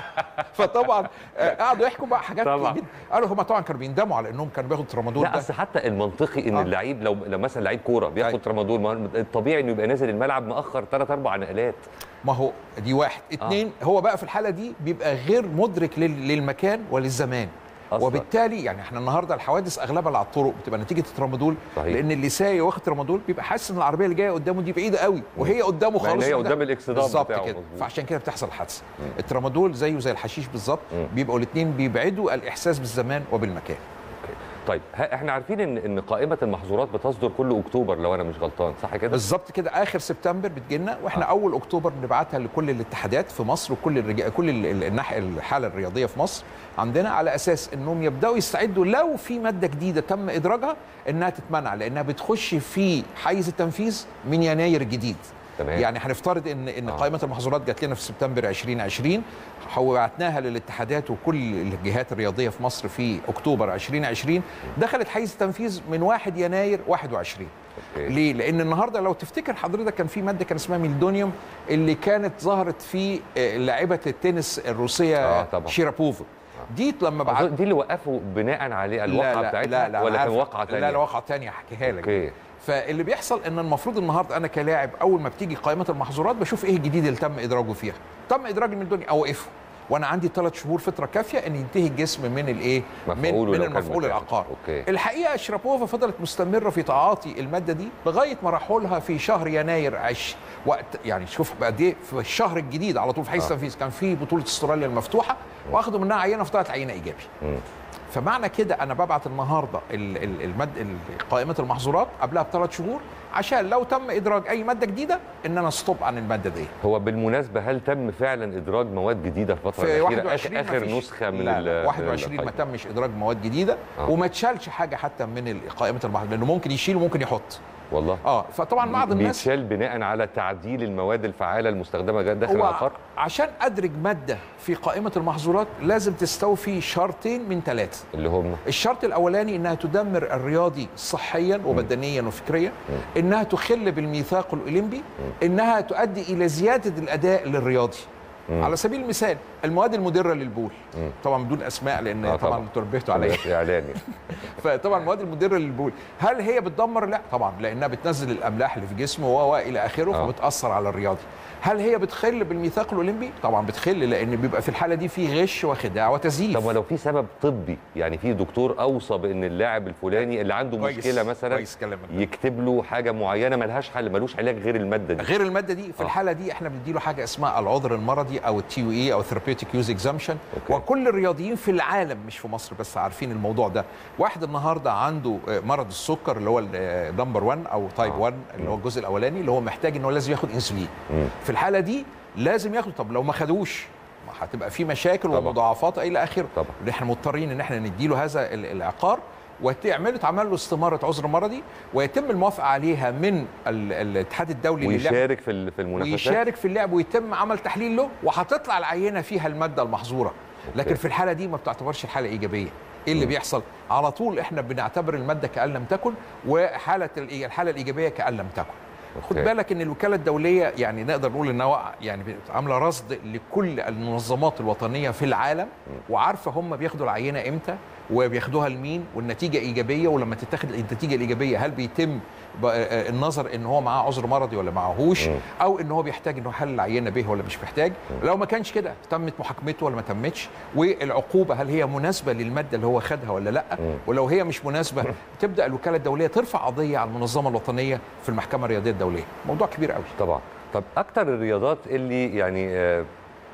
فطبعا آه، قعدوا يحكوا بقى حاجات طبعا. جدا قالوا هم طبعا كانوا بيندموا على انهم كانوا بياخدوا ترامادول لا ده اصل حتى المنطقي ان آه. اللعيب لو لو مثلا لعيب كوره بياخد أيوة. ترامادول ما هو الطبيعي انه يبقى نازل الملعب مأخر ثلاث اربع نقلات ما هو دي واحد اتنين هو بقى في الحاله دي بيبقى غير مدرك لل- للمكان وللزمان أصلاً. وبالتالي يعني احنا النهارده الحوادث اغلبها اللي على الطرق بتبقى نتيجه الترامادول صحيح. لان اللي سايق واخد ترامادول بيبقى حاسس ان العربيه اللي جايه قدامه دي بعيده قوي وهي قدامه مع إن خالص هي وده- قدام الإكسدام بالظبط بتاعه، كده مظبوط. فعشان كده بتحصل حادثه الترامادول زيه زي الحشيش بالظبط بيبقوا الاثنين بيبعدوا الاحساس بالزمان وبالمكان أوكي. طيب ه- احنا عارفين ان ان قائمه المحظورات بتصدر كل اكتوبر لو انا مش غلطان صح كده بالظبط كده اخر سبتمبر بتجيلنا واحنا آه. اول اكتوبر بنبعتها لكل الاتحادات في مصر وكل الرجا... كل ال- ال- الناحيه الحاله الرياضيه في مصر عندنا على اساس انهم يبداوا يستعدوا لو في ماده جديده تم ادراجها انها تتمنع لانها بتخش في حيز التنفيذ من يناير الجديد تمام. يعني هنفترض ان ان آه. آه. قائمه المحظورات جات لنا في سبتمبر 2020 وبعتناها للاتحادات وكل الجهات الرياضيه في مصر في اكتوبر 2020 دخلت حيز التنفيذ من 1 يناير 21 أوكي. ليه؟ لأن النهارده لو تفتكر حضرتك كان في مادة كان اسمها ميلدونيوم اللي كانت ظهرت في آه، لاعبة التنس الروسية آه، طبعا. شيرابوفا دي لما بعت أظن دي اللي وقفوا بناء عليه الواقعه بتاعتها ولا كان عارف. واقعه ثانيه لا لا واقعة تانية هحكيها لك اوكي فاللي بيحصل ان المفروض النهارده انا كلاعب اول ما بتيجي قائمه المحظورات بشوف ايه الجديد اللي تم ادراجه فيها تم ادراج الميلدوني اوقفه وانا عندي ثلاث شهور فتره كافيه ان ينتهي الجسم من الايه من, مفعوله من لو كان المفعول مكانه. العقار أوكي. الحقيقه شرابوفا فضلت مستمره في تعاطي الماده دي لغايه ما راحوا لها في شهر يناير عش وقت يعني شوف بقى دي في الشهر الجديد على طول في حيز آه. التنفيذ كان في بطوله استراليا المفتوحه واخدوا منها عينه فطلعت عينه ايجابي مم. فمعنى كده انا ببعت النهارده ال- ال- المد ال- قائمه المحظورات قبلها بثلاث شهور عشان لو تم ادراج اي ماده جديده ان انا ستوب عن الماده دي هو بالمناسبه هل تم فعلا ادراج مواد جديده في الفتره في الاخيره 21 اخر, آخر مفيش- نسخه من لا ال- لا من 21 ما القائمة. تمش ادراج مواد جديده آه. وما تشالش حاجه حتى من ال- قائمه المحظورات لانه ممكن يشيل وممكن يحط والله اه فطبعا بعض الناس بيتشال بناء على تعديل المواد الفعاله المستخدمه داخل هو العقار عشان ادرج ماده في قائمه المحظورات لازم تستوفي شرطين من ثلاثه اللي هم الشرط الاولاني انها تدمر الرياضي صحيا وبدنيا وفكريا انها تخل بالميثاق الاولمبي انها تؤدي الى زياده الاداء للرياضي على سبيل المثال المواد المدره للبول طبعا بدون اسماء لان آه، طبعا طبعاً. تربيتوا عليا اعلاني فطبعا المواد المدره للبول هل هي بتدمر لا طبعا لانها بتنزل الاملاح اللي في جسمه و و الى اخره آه. فبتاثر على الرياضي هل هي بتخل بالميثاق الاولمبي طبعا بتخل لان بيبقى في الحاله دي في غش وخداع وتزييف طب ولو في سبب طبي يعني في دكتور اوصى بان اللاعب الفلاني اللي عنده كويس، مشكله مثلا كويس كلامك ده. يكتب له حاجه معينه ملهاش حل ملوش علاج غير الماده دي غير الماده دي في آه. الحاله دي احنا بنديله حاجه اسمها العذر المرضي او التي يو اي او ثيرابيوتيك يوز اكزامشن أوكي. وكل الرياضيين في العالم مش في مصر بس عارفين الموضوع ده واحد النهارده عنده آه، مرض السكر اللي هو نمبر 1 او تايب آه. 1 اللي هو الجزء الاولاني اللي هو محتاج ان هو لازم ياخد انسولين مم. في الحاله دي لازم ياخد طب لو ما خدوش ما هتبقى في مشاكل طبعا. ومضاعفات الى اخره طبعا. اللي احنا مضطرين ان احنا نديله هذا ال- العقار وتعمل تعمل له استماره عذر مرضي ويتم الموافقه عليها من ال- الاتحاد الدولي للعلاج ويشارك في ال- في المنافسات ويشارك في اللعب ويتم عمل تحليل له وهتطلع العينه فيها الماده المحظوره لكن في الحاله دي ما بتعتبرش الحاله ايجابيه ايه اللي بيحصل على طول احنا بنعتبر الماده كان لم تكن وحاله ال- الحاله الايجابيه كان لم تكن خد أوكي. بالك ان الوكاله الدوليه يعني نقدر نقول انها وقع- يعني عامله رصد لكل المنظمات الوطنيه في العالم وعارفه هم بياخدوا العينه امتى وبياخدوها لمين والنتيجه ايجابيه ولما تتاخد النتيجه الايجابيه هل بيتم ب- آه، النظر ان هو معاه عذر مرضي ولا معهوش مم. او ان هو بيحتاج انه حل العينه به ولا مش محتاج لو ما كانش كده تمت محاكمته ولا ما تمتش والعقوبه هل هي مناسبه للماده اللي هو خدها ولا لا مم. ولو هي مش مناسبه تبدا الوكاله الدوليه ترفع قضيه على المنظمه الوطنيه في المحكمه الرياضيه الدوليه موضوع كبير قوي طبعا طب اكتر الرياضات اللي يعني آه،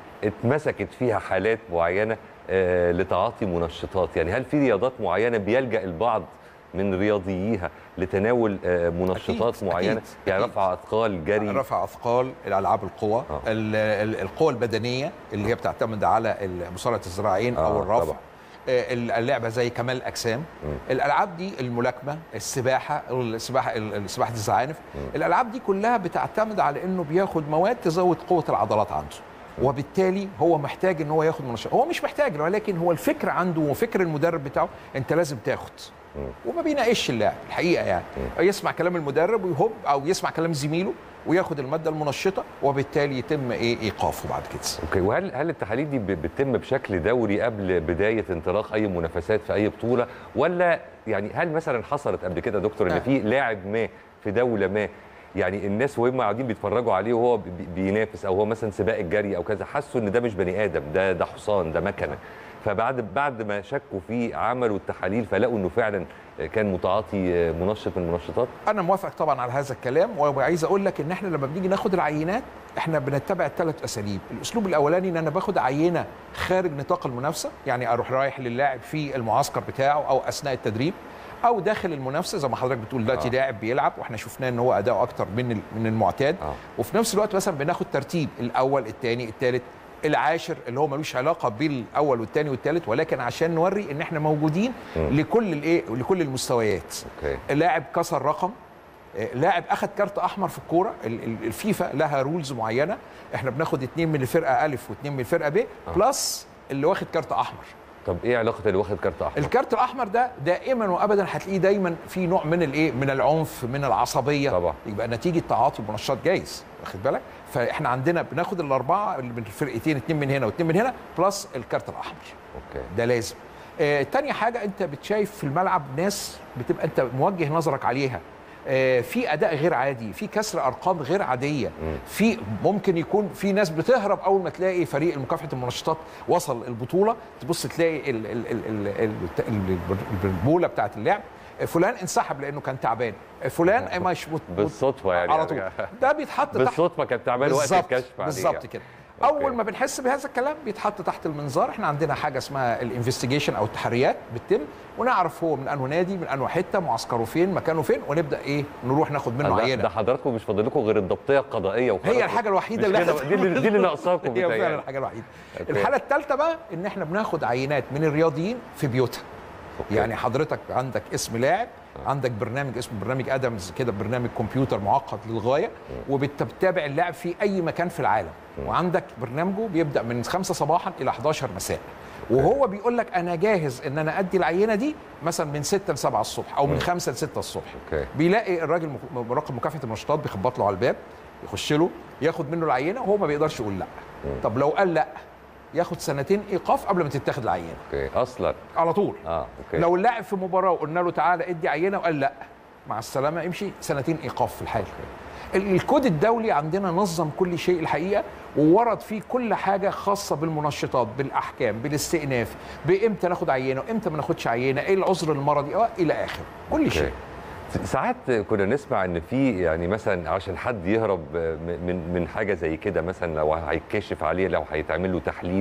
اتمسكت فيها حالات معينه آه، لتعاطي منشطات يعني هل في رياضات معينه بيلجا البعض من رياضييها لتناول آه، منشطات أكيد، معينه أكيد، يعني أكيد. رفع اثقال جري رفع اثقال الالعاب القوى آه. ال- ال- القوى البدنيه اللي هي بتعتمد على ال- مصارعه الذراعين آه، او الرفع طبعا. آه، ال- اللعبه زي كمال الاجسام الالعاب دي الملاكمه السباحه السباحه ال- سباحه الزعانف الالعاب دي كلها بتعتمد على انه بياخد مواد تزود قوه العضلات عنده وبالتالي هو محتاج ان هو ياخد منشط هو مش محتاج ولكن هو الفكر عنده وفكر المدرب بتاعه انت لازم تاخد وما بيناقش اللاعب الحقيقه يعني يسمع كلام المدرب ويهب او يسمع كلام زميله وياخد الماده المنشطه وبالتالي يتم ايه ايقافه بعد كده اوكي وهل هل التحاليل دي ب- بتتم بشكل دوري قبل بدايه انطلاق اي منافسات في اي بطوله ولا يعني هل مثلا حصلت قبل كده يا دكتور ان آه. في لاعب ما في دوله ما يعني الناس وهم قاعدين بيتفرجوا عليه وهو بي- بينافس او هو مثلا سباق الجري او كذا حسوا ان ده مش بني ادم ده ده حصان ده مكنه فبعد بعد ما شكوا فيه عملوا التحاليل فلقوا انه فعلا كان متعاطي منشط من المنشطات انا موافق طبعا على هذا الكلام وعايز اقول لك ان احنا لما بنيجي ناخد العينات احنا بنتبع ثلاث اساليب الاسلوب الاولاني ان انا باخد عينه خارج نطاق المنافسه يعني اروح رايح للاعب في المعسكر بتاعه او اثناء التدريب او داخل المنافسه زي ما حضرتك بتقول دلوقتي آه. لاعب بيلعب واحنا شفناه ان هو اداؤه اكتر من ال- من المعتاد آه. وفي نفس الوقت مثلا بناخد ترتيب الاول الثاني الثالث العاشر اللي هو ملوش علاقه بالاول والثاني والثالث ولكن عشان نوري ان احنا موجودين لكل الايه لكل المستويات اوكي لاعب كسر رقم آه، لاعب اخذ كارت احمر في الكوره ال- ال- الفيفا لها رولز معينه احنا بناخد اتنين من الفرقه الف واتنين من الفرقه ب بلس اللي واخد كارت احمر طب ايه علاقه اللي واخد كارت احمر الكارت الاحمر ده دائما وابدا هتلاقيه دايما في نوع من الايه من العنف من العصبيه طبعا. يبقى نتيجه تعاطي منشط جايز واخد بالك فاحنا عندنا بناخد الاربعه اللي من الفرقتين اتنين من هنا واتنين من هنا بلس الكارت الاحمر اوكي ده لازم آه تاني حاجة أنت بتشايف في الملعب ناس بتبقى أنت موجه نظرك عليها آه في أداء غير عادي في كسر أرقام غير عادية في ممكن يكون في ناس بتهرب أول ما تلاقي فريق مكافحة المنشطات وصل البطولة تبص تلاقي ال- ال- ال- ال- ال- ال- البولة بتاعت اللعب آه، فلان انسحب لانه كان تعبان آه، فلان مش مت- بالصدفة يعني. على طول ده بيتحط تحت بالصدفه كان تعبان وقت بالظبط الكشف عليه بالظبط يعني. كده أوكي. اول ما بنحس بهذا الكلام بيتحط تحت المنظار احنا عندنا حاجه اسمها الانفستيجيشن او التحريات بتتم ونعرف هو من انه نادي من انه حته معسكره فين مكانه فين ونبدا ايه نروح ناخد منه لا، ده عينه حضراتكم مش فاضل لكم غير الضبطيه القضائيه وخلاص هي الحاجه الوحيده مش اللي كده، دي اللي دي اللي ناقصاكم هي بتهيألي. فعلا الحاجه الوحيده أوكي. الحاله الثالثه بقى ان احنا بناخد عينات من الرياضيين في بيوتها أوكي. يعني حضرتك عندك اسم لاعب عندك برنامج اسمه برنامج ادمز كده برنامج كمبيوتر معقد للغايه وبتتابع اللاعب في اي مكان في العالم وعندك برنامجه بيبدا من 5 صباحا الى 11 مساء وهو بيقول لك انا جاهز ان انا ادي العينه دي مثلا من 6 ل 7 الصبح او من 5 ل 6 الصبح أوكي. بيلاقي الراجل مخ- مراقب مكافحه النشاطات بيخبط له على الباب يخش له ياخد منه العينه وهو ما بيقدرش يقول لا طب لو قال لا ياخد سنتين ايقاف قبل ما تتاخد العينه اوكي اصلا على طول اه اوكي لو اللاعب في مباراه وقلنا له تعالى ادي عينه وقال لا مع السلامه امشي سنتين ايقاف في الحال ال- الكود الدولي عندنا نظم كل شيء الحقيقه وورد فيه كل حاجه خاصه بالمنشطات بالاحكام بالاستئناف بامتى ناخد عينه وامتى ما ناخدش عينه ايه العذر المرضي اه الى اخره كل شيء أوكي. ساعات كنا نسمع ان في يعني مثلا عشان حد يهرب من من- من حاجه زي كده مثلا لو هيتكشف عليه لو هيتعمل له تحليل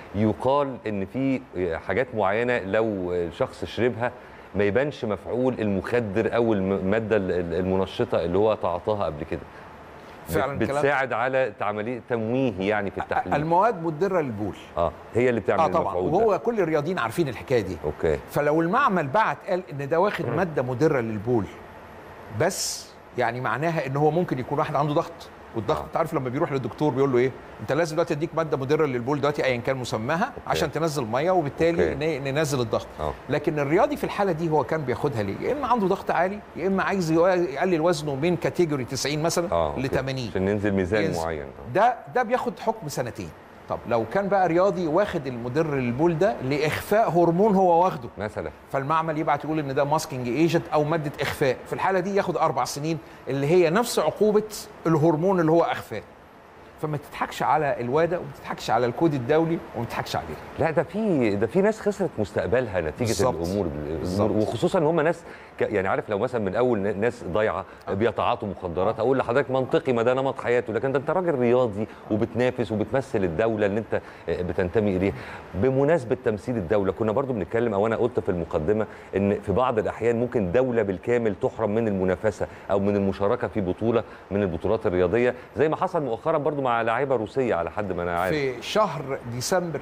يقال ان في حاجات معينه لو الشخص شربها ما يبانش مفعول المخدر او الماده المنشطه اللي هو تعاطاها قبل كده فعلا بت- كلام- بتساعد على عمليه تمويه يعني في التحليل المواد مدره للبول اه هي اللي بتعمل اه طبعا المفعول ده. وهو كل الرياضيين عارفين الحكايه دي اوكي فلو المعمل بعت قال ان ده واخد ماده مدره للبول بس يعني معناها ان هو ممكن يكون واحد عنده ضغط والضغط آه. انت عارف لما بيروح للدكتور بيقول له ايه انت لازم دلوقتي اديك ماده مدره للبول دلوقتي ايا كان مسماها عشان تنزل ميه وبالتالي أوكي. ن- ننزل الضغط آه. لكن الرياضي في الحاله دي هو كان بياخدها ليه يا اما عنده ضغط عالي يا اما عايز يو- يقلل وزنه من كاتيجوري 90 مثلا اه ل أوكي. 80 عشان ننزل ميزان ينزل. معين آه. ده ده بياخد حكم سنتين طب لو كان بقى رياضي واخد المدر للبول ده لاخفاء هرمون هو واخده مثلا فالمعمل يبعت يقول ان ده ماسكينج ايجنت او ماده اخفاء في الحاله دي ياخد اربع سنين اللي هي نفس عقوبه الهرمون اللي هو اخفاه فما تضحكش على الوادا وما تضحكش على الكود الدولي وما تضحكش عليه لا ده في ده في ناس خسرت مستقبلها نتيجه بالظبط. الامور بالظبط. الامور وخصوصا ان هم ناس ك- يعني عارف لو مثلا من اول ن- ناس ضايعه بيتعاطوا مخدرات اقول لحضرتك منطقي ما ده نمط حياته لكن ده انت راجل رياضي وبتنافس وبتمثل الدوله اللي انت بتنتمي اليها بمناسبه تمثيل الدوله كنا برضو بنتكلم او انا قلت في المقدمه ان في بعض الاحيان ممكن دوله بالكامل تحرم من المنافسه او من المشاركه في بطوله من البطولات الرياضيه زي ما حصل مؤخرا برضو مع لاعيبه روسيه على حد ما انا عارف في شهر ديسمبر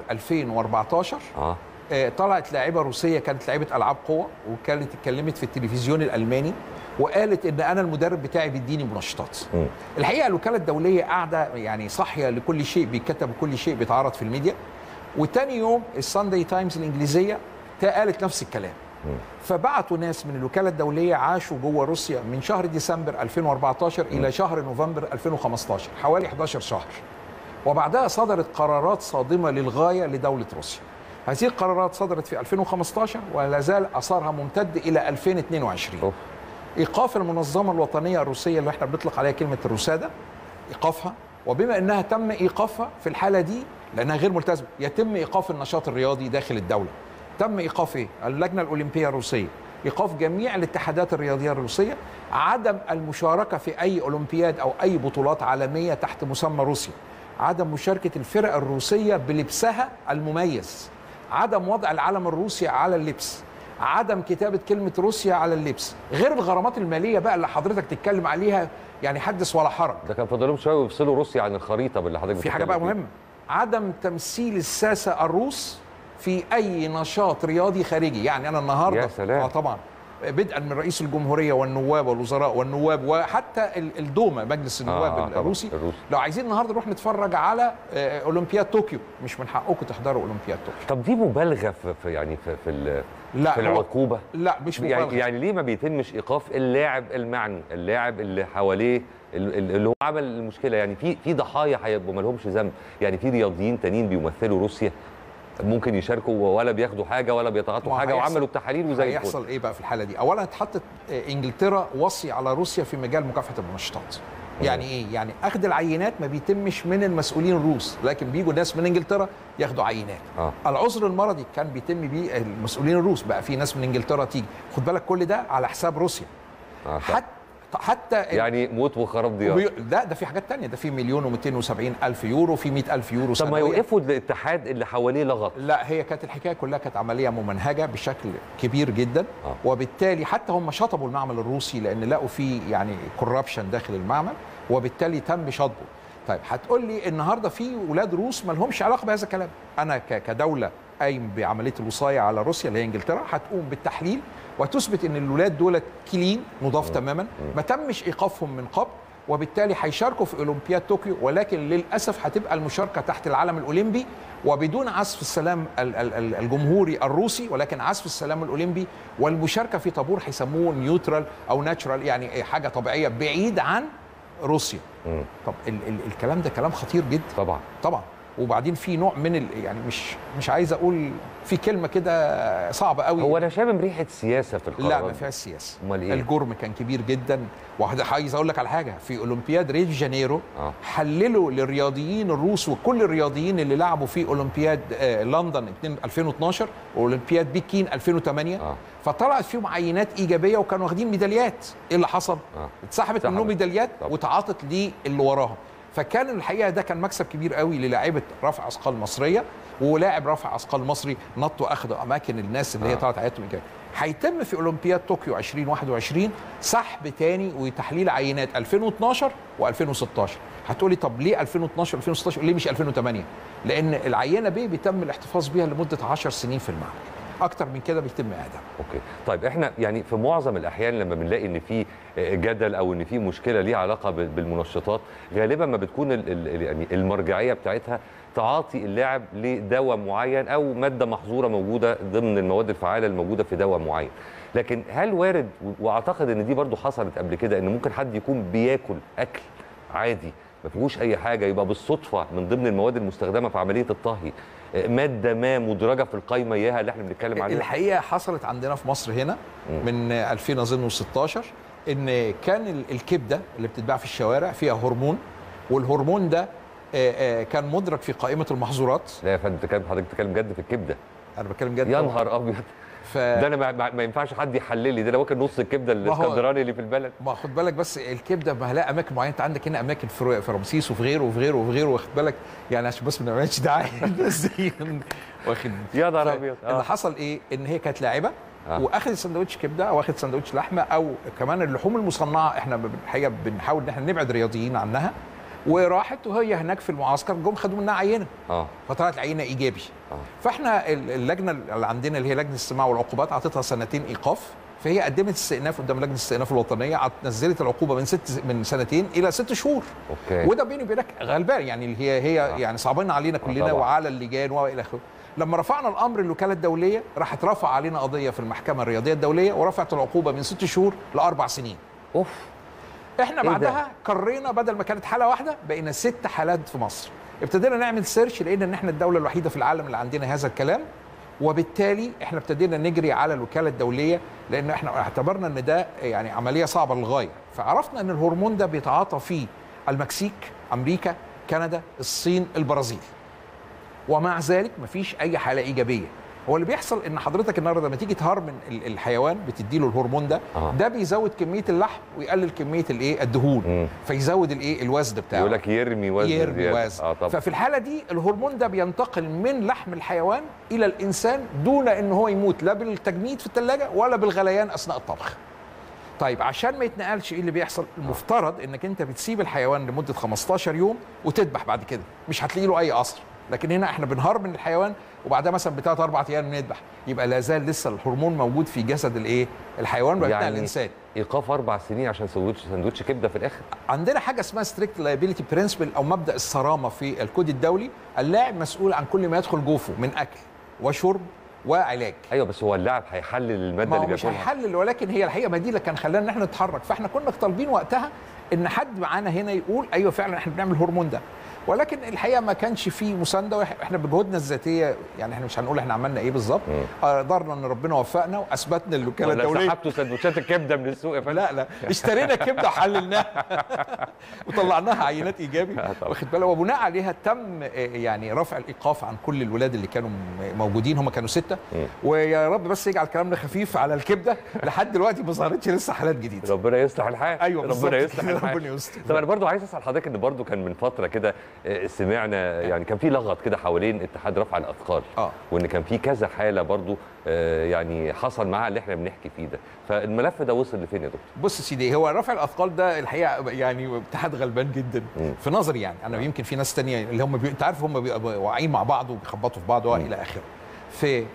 2014 اه آه، طلعت لاعبه روسيه كانت لاعبه العاب قوه وكانت اتكلمت في التلفزيون الالماني وقالت ان انا المدرب بتاعي بيديني منشطات مم. الحقيقه الوكاله الدوليه قاعده يعني صاحيه لكل شيء بيتكتب وكل شيء بيتعرض في الميديا وتاني يوم الساندي تايمز الانجليزيه تا- قالت نفس الكلام فبعتوا ناس من الوكاله الدوليه عاشوا جوه روسيا من شهر ديسمبر 2014 الى شهر نوفمبر 2015 حوالي 11 شهر وبعدها صدرت قرارات صادمه للغايه لدوله روسيا هذه القرارات صدرت في 2015 ولا زال اثرها ممتد الى 2022 أوف. ايقاف المنظمه الوطنيه الروسيه اللي احنا بنطلق عليها كلمه الروساده ايقافها وبما انها تم ايقافها في الحاله دي لانها غير ملتزمه يتم ايقاف النشاط الرياضي داخل الدوله تم ايقاف ايه اللجنه الاولمبيه الروسيه ايقاف جميع الاتحادات الرياضيه الروسيه عدم المشاركه في اي اولمبياد او اي بطولات عالميه تحت مسمى روسيا عدم مشاركه الفرق الروسيه بلبسها المميز عدم وضع العلم الروسي على اللبس عدم كتابة كلمة روسيا على اللبس غير الغرامات المالية بقى اللي حضرتك تتكلم عليها يعني حدث ولا حرج ده كان فاضلهم شويه ويفصلوا روسيا عن الخريطه باللي حضرتك في حاجة بقى بتتكلم فيها. مهمة عدم تمثيل الساسة الروس في أي نشاط رياضي خارجي يعني أنا النهاردة يا سلام. آه طبعا بدءا من رئيس الجمهورية والنواب والوزراء والنواب وحتى ال- الدوما مجلس النواب آه، طبعاً، الروسي الروسي. لو عايزين النهارده نروح نتفرج على آه، اولمبياد طوكيو مش من حقكم تحضروا اولمبياد طوكيو طب دي مبالغه في, في يعني في في, ال- لا في هو- العقوبه لا مش مبالغة. يعني, يعني ليه ما بيتمش ايقاف اللاعب المعني اللاعب اللي حواليه ال- ال- اللي هو عمل المشكله يعني في في ضحايا هيبقوا ما لهمش ذنب يعني في رياضيين تانيين بيمثلوا روسيا ممكن يشاركوا ولا بياخدوا حاجه ولا بيتعاطوا ما حاجه هيحصل- وعملوا التحاليل وزي الفل هيحصل ايه بقى في الحاله دي؟ اولا اتحطت آه، انجلترا وصي على روسيا في مجال مكافحه المنشطات. يعني ايه؟ يعني اخذ العينات ما بيتمش من المسؤولين الروس، لكن بيجوا ناس من انجلترا ياخدوا عينات. آه. العذر المرضي كان بيتم بيه المسؤولين الروس، بقى في ناس من انجلترا تيجي، خد بالك كل ده على حساب روسيا. آه، طب. حتى حتى يعني موت وخراب ديار وبي... لا ده في حاجات تانية ده في مليون و270 الف يورو في 100 الف يورو طب ما سنوياً. يوقفوا الاتحاد اللي حواليه لغط لا هي كانت الحكايه كلها كانت عمليه ممنهجه بشكل كبير جدا آه. آه. وبالتالي حتى هم شطبوا المعمل الروسي لان لقوا فيه يعني كوربشن داخل المعمل وبالتالي تم شطبه طيب هتقول لي النهارده في ولاد روس ما لهمش علاقه بهذا الكلام انا ك- كدوله قايم بعمليه الوصايه على روسيا اللي هي انجلترا هتقوم بالتحليل وتثبت ان الولاد دول كلين نضاف تماما ما تمش ايقافهم من قبل وبالتالي هيشاركوا في اولمبياد طوكيو ولكن للاسف هتبقى المشاركه تحت العلم الاولمبي وبدون عزف السلام ال- ال- ال- الجمهوري الروسي ولكن عزف السلام الاولمبي والمشاركه في طابور هيسموه نيوترال او ناتشرال يعني حاجه طبيعيه بعيد عن روسيا مم. طب ال ال الكلام ده كلام خطير جدا طبعا طبعا وبعدين في نوع من ال يعني مش مش عايز اقول في كلمه كده صعبه قوي هو انا شامم ريحه سياسه في القرارات لا ما دي. فيهاش سياسه أمال إيه؟ الجرم كان كبير جدا وهذا عايز اقول لك على حاجه في اولمبياد ريو دي جانيرو آه. حللوا للرياضيين الروس وكل الرياضيين اللي لعبوا في اولمبياد آه، لندن 2 2012 واولمبياد بكين 2008 آه. فطلعت فيهم عينات ايجابيه وكانوا واخدين ميداليات ايه اللي حصل آه. اتسحبت اتسحبت. منهم ميداليات طبعا. وتعاطت للي وراهم فكان الحقيقه ده كان مكسب كبير قوي للاعيبه رفع اثقال مصريه ولاعب رفع اثقال مصري نطوا اخذوا اماكن الناس اللي هي آه. طلعت عيادتهم ايجابيه هيتم في اولمبياد طوكيو 2021 سحب تاني وتحليل عينات 2012 و2016 هتقولي طب ليه 2012 و2016 ليه مش 2008 لان العينه بي بيتم الاحتفاظ بيها لمده 10 سنين في المعمل اكتر من كده بيتم اعدام اوكي طيب احنا يعني في معظم الاحيان لما بنلاقي ان في جدل او ان في مشكله ليها علاقه بال- بالمنشطات غالبا ما بتكون ال- ال- يعني المرجعيه بتاعتها تعاطي اللاعب لدواء معين او ماده محظوره موجوده ضمن المواد الفعاله الموجوده في دواء معين لكن هل وارد و- واعتقد ان دي برضو حصلت قبل كده ان ممكن حد يكون بياكل اكل عادي ما فيهوش اي حاجه يبقى بالصدفه من ضمن المواد المستخدمه في عمليه الطهي ماده ما مدرجه في القايمه اياها اللي احنا بنتكلم عليها الحقيقه حصلت عندنا في مصر هنا من 2000 اظن 16 ان كان ال- الكبده اللي بتتباع في الشوارع فيها هرمون والهرمون ده آه، آه، كان مدرج في قائمه المحظورات لا يا فندم بتتكلم حضرتك بتتكلم جد في الكبده انا بتكلم جد يا طبعاً. نهار ابيض ف... ده انا ما, ما- ما ينفعش حد يحلل لي ده انا واكل نص الكبده ما هو- الاسكندراني اللي في البلد ما خد بالك بس الكبده ما لها اماكن معينه انت عندك هنا اماكن في في رمسيس وفي غيره وفي غيره وفي غيره واخد بالك يعني عشان بس ما نعملش دعايه للناس دي واخد يا نهار ف- أبيض. آه. اللي حصل ايه ان هي كانت لاعبه آه. واخدت سندوتش كبده او اخدت سندوتش لحمه او كمان اللحوم المصنعه احنا الحقيقه بنحاول ان احنا نبعد رياضيين عنها وراحت وهي هناك في المعسكر جم خدوا منها عينه اه فطلعت العينه ايجابي آه. فاحنا ال- اللجنه اللي عندنا اللي هي لجنه الاستماع والعقوبات اعطتها سنتين ايقاف فهي قدمت استئناف قدام لجنه الاستئناف الوطنيه عط- نزلت العقوبه من ست من سنتين الى ست شهور اوكي وده بيني وبينك غلبان يعني اللي هي هي آه. يعني صعبان علينا كلنا طبعا. وعلى اللجان والى اخره لما رفعنا الامر للوكاله الدوليه راحت رفع علينا قضيه في المحكمه الرياضيه الدوليه ورفعت العقوبه من ست شهور لاربع سنين اوف احنا إيه ده؟ بعدها قرينا بدل ما كانت حاله واحده بقينا ست حالات في مصر ابتدينا نعمل سيرش لقينا ان احنا الدوله الوحيده في العالم اللي عندنا هذا الكلام وبالتالي احنا ابتدينا نجري على الوكاله الدوليه لان احنا اعتبرنا ان ده يعني عمليه صعبه للغايه فعرفنا ان الهرمون ده بيتعاطى فيه المكسيك امريكا كندا الصين البرازيل ومع ذلك مفيش اي حاله ايجابيه هو اللي بيحصل ان حضرتك النهارده لما تيجي تهرمن ال- الحيوان بتدي له الهرمون ده آه. ده بيزود كميه اللحم ويقلل كميه الايه الدهون مم. فيزود الايه الوزن بتاعه يقول لك يرمي وزن يرمي زيادة. وزن اه طبعا ففي الحاله دي الهرمون ده بينتقل من لحم الحيوان الى الانسان دون ان هو يموت لا بالتجميد في الثلاجه ولا بالغليان اثناء الطبخ طيب عشان ما يتنقلش ايه اللي بيحصل المفترض انك انت بتسيب الحيوان لمده 15 يوم وتذبح بعد كده مش هتلاقي له اي اثر لكن هنا احنا بنهرمن الحيوان وبعدها مثلا بثلاث اربع ايام بنذبح يبقى لا زال لسه الهرمون موجود في جسد الايه الحيوان وبتاع يعني الانسان ايقاف اربع سنين عشان سندوتش سندوتش كبده في الاخر عندنا حاجه اسمها ستريكت لايبيليتي برنسبل او مبدا الصرامه في الكود الدولي اللاعب مسؤول عن كل ما يدخل جوفه من اكل وشرب وعلاج ايوه بس هو اللاعب هيحلل الماده ما اللي هو مش بياكلها هيحلل ولكن هي الحقيقه ما دي اللي كان خلانا ان احنا نتحرك فاحنا كنا طالبين وقتها ان حد معانا هنا يقول ايوه فعلا احنا بنعمل الهرمون ده ولكن الحقيقه ما كانش فيه مسانده وإح- احنا بجهودنا الذاتيه يعني احنا مش هنقول احنا عملنا ايه بالظبط قدرنا ان ربنا وفقنا واثبتنا الوكاله ولا الدوليه سحبتوا سندوتشات الكبده من السوق يا فندم لا لا اشترينا كبده وحللناها وطلعناها عينات ايجابي طبعا. واخد بالك وبناء عليها تم آه، يعني رفع الايقاف عن كل الولاد اللي كانوا م- موجودين هم كانوا سته ويا رب بس يجعل كلامنا خفيف على الكبده لحد دلوقتي ما ظهرتش لسه حالات جديده ربنا يصلح الحال أيوة بالظبط ربنا يصلح كده، الحال ربنا يستر. طب انا برضو عايز اسال حضرتك ان برضو كان من فتره كده آه، سمعنا يعني كان في لغط كده حوالين اتحاد رفع الاثقال اه وان كان في كذا حاله برضو آه، يعني حصل معاها اللي احنا بنحكي فيه ده فالملف ده وصل لفين يا دكتور بص يا سيدي هو رفع الاثقال ده الحقيقه يعني اتحاد غلبان جدا مم. في نظري يعني انا يمكن في ناس تانية اللي هم بي... انت عارف هم بيبقوا واقعين مع بعض وبيخبطوا في بعض والى اخره في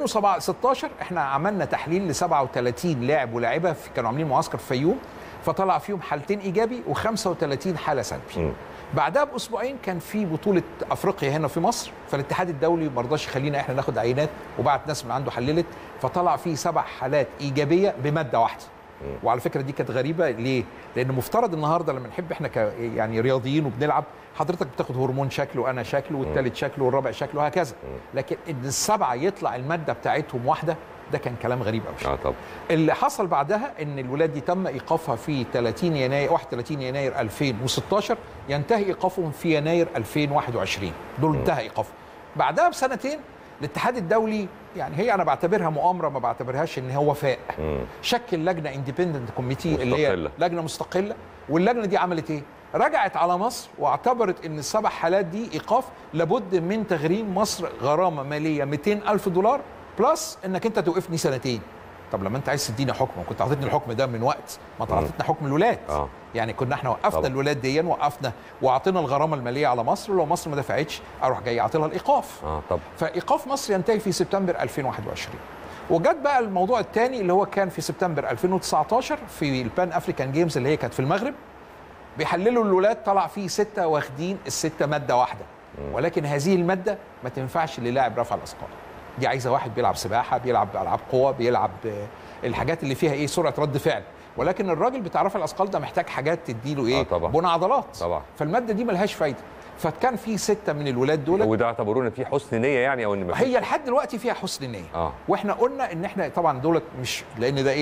2016 احنا عملنا تحليل ل 37 لاعب ولاعبه في- كانوا عاملين معسكر في الفيوم فطلع فيهم حالتين ايجابي و35 حاله سلبي مم. بعدها باسبوعين كان في بطوله افريقيا هنا في مصر فالاتحاد الدولي ما رضاش يخلينا احنا ناخد عينات وبعت ناس من عنده حللت فطلع فيه سبع حالات ايجابيه بماده واحده وعلى فكره دي كانت غريبه ليه؟ لان مفترض النهارده لما نحب احنا ك يعني رياضيين وبنلعب حضرتك بتاخد هرمون شكل وانا شكل والثالث شكل والرابع شكل وهكذا لكن ان السبعه يطلع الماده بتاعتهم واحده ده كان كلام غريب قوي اه طب اللي حصل بعدها ان الولاد دي تم ايقافها في 30 يناير 31 يناير 2016 ينتهي ايقافهم في يناير 2021 دول انتهى ايقافهم بعدها بسنتين الاتحاد الدولي يعني هي انا بعتبرها مؤامره ما بعتبرهاش ان هو وفاء مم. شكل لجنه اندبندنت كوميتي اللي هي مستقلة. لجنه مستقله واللجنه دي عملت ايه؟ رجعت على مصر واعتبرت ان السبع حالات دي ايقاف لابد من تغريم مصر غرامه ماليه 200 الف دولار بلس انك انت توقفني سنتين طب لما انت عايز تديني حكم كنت اعطيتني الحكم ده من وقت ما انت اعطيتنا حكم الولاد آه. يعني كنا احنا وقفنا طبعا. الولاد دي وقفنا واعطينا الغرامه الماليه على مصر ولو مصر ما دفعتش اروح جاي اعطي لها الايقاف اه طب فايقاف مصر ينتهي في سبتمبر 2021 وجت بقى الموضوع الثاني اللي هو كان في سبتمبر 2019 في البان افريكان جيمز اللي هي كانت في المغرب بيحللوا الولاد طلع فيه ستة واخدين الستة مادة واحدة ولكن هذه المادة ما تنفعش للاعب رفع الأثقال دي عايزة واحد بيلعب سباحة بيلعب ألعاب قوة بيلعب آه، الحاجات اللي فيها إيه سرعة رد فعل ولكن الراجل بتاع رفع الأثقال ده محتاج حاجات تديله إيه آه طبعا. بنى عضلات طبعا. فالمادة دي ملهاش فايدة فكان في ستة من الولاد دول وده اعتبرونا فيه حسن نيه يعني او ان مفيش- هي لحد دلوقتي فيها حسن نيه اه واحنا قلنا ان احنا طبعا دولت مش لان ده ايه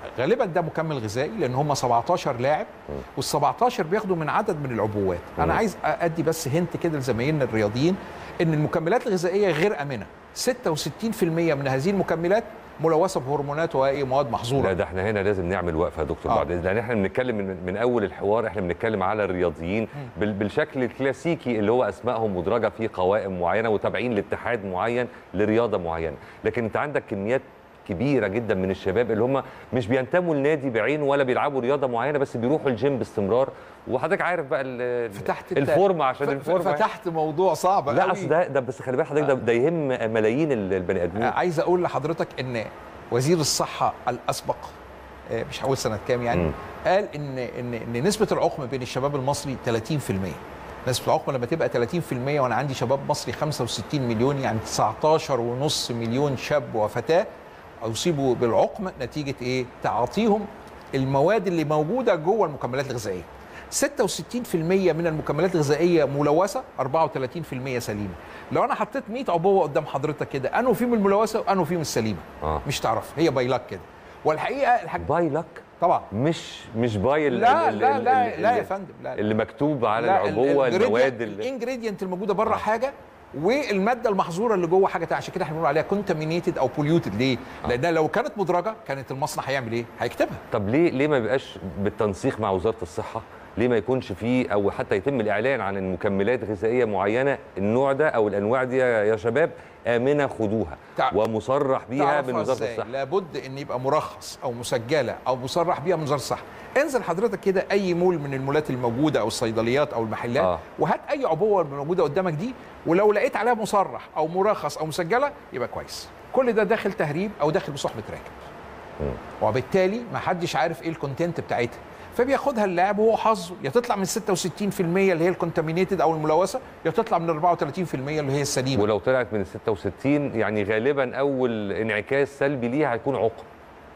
غالبا ده مكمل غذائي لان هم 17 لاعب وال 17 بياخدوا من عدد من العبوات انا مم. عايز ادي بس هنت كده لزمايلنا الرياضيين ان المكملات الغذائيه غير امنه 66% من هذه المكملات ملوثه بهرمونات واي مواد محظوره لا ده احنا هنا لازم نعمل وقفه يا دكتور آه. بعد لان احنا بنتكلم من, من اول الحوار احنا بنتكلم على الرياضيين بال بالشكل الكلاسيكي اللي هو اسمائهم مدرجه في قوائم معينه وتابعين لاتحاد معين لرياضه معينه لكن انت عندك كميات كبيره جدا من الشباب اللي هم مش بينتموا لنادي بعينه ولا بيلعبوا رياضه معينه بس بيروحوا الجيم باستمرار وحضرتك عارف بقى ال- فتحت الت- الفورمه عشان ف- الفورمه فتحت موضوع صعب لا قوي. اصل ده ده بس خلي بالك حضرتك ده, ده يهم ملايين ال- البني ادمين عايز اقول لحضرتك ان وزير الصحه الاسبق آه، مش هقول سنه كام يعني مم. قال ان ان ان نسبه العقم بين الشباب المصري 30% نسبه العقم لما تبقى 30% وانا عندي شباب مصري 65 مليون يعني 19 ونص مليون شاب وفتاه اصيبوا بالعقم نتيجه ايه؟ تعاطيهم المواد اللي موجوده جوه المكملات الغذائيه 66% من المكملات الغذائيه ملوثه 34% سليمه لو انا حطيت 100 عبوه قدام حضرتك كده انه فيهم الملوثه وانه فيهم السليمه آه. مش تعرف هي بايلك كده والحقيقه الحاج باي لك طبعا مش مش باي ال- لا ال- لا ال- لا ال- لا يا ال- فندم لا اللي مكتوب على لا، ال- العبوه الإنجريدينت- المواد اللي الانجريدينت الموجوده بره حاجه والماده المحظوره اللي جوه حاجه تانية عشان كده احنا بنقول عليها كونتامينيتد او بوليوتد ليه؟ لانها لو كانت مدرجه كانت المصنع هيعمل ايه؟ هيكتبها طب ليه ليه ما بيبقاش بالتنسيق مع وزاره الصحه ليه ما يكونش فيه او حتى يتم الاعلان عن المكملات غذائيه معينه النوع ده او الانواع دي يا يا شباب امنه خدوها تع- ومصرح بيها تعرفها من وزاره إزاي؟ الصحه لابد ان يبقى مرخص او مسجله او مصرح بيها من وزاره الصحه انزل حضرتك كده اي مول من المولات الموجوده او الصيدليات او المحلات آه. آه. وهات اي عبوه موجوده قدامك دي ولو لقيت عليها مصرح او مرخص او مسجله يبقى كويس كل ده داخل تهريب او داخل بصحبه راكب وبالتالي ما حدش عارف ايه الكونتنت بتاعتها فبياخدها اللاعب وهو حظه يا تطلع من 66% اللي هي الكونتامينيتد او الملوثه يا تطلع من 34% اللي هي السليمه ولو طلعت من ال 66 يعني غالبا اول انعكاس سلبي ليها هيكون عقم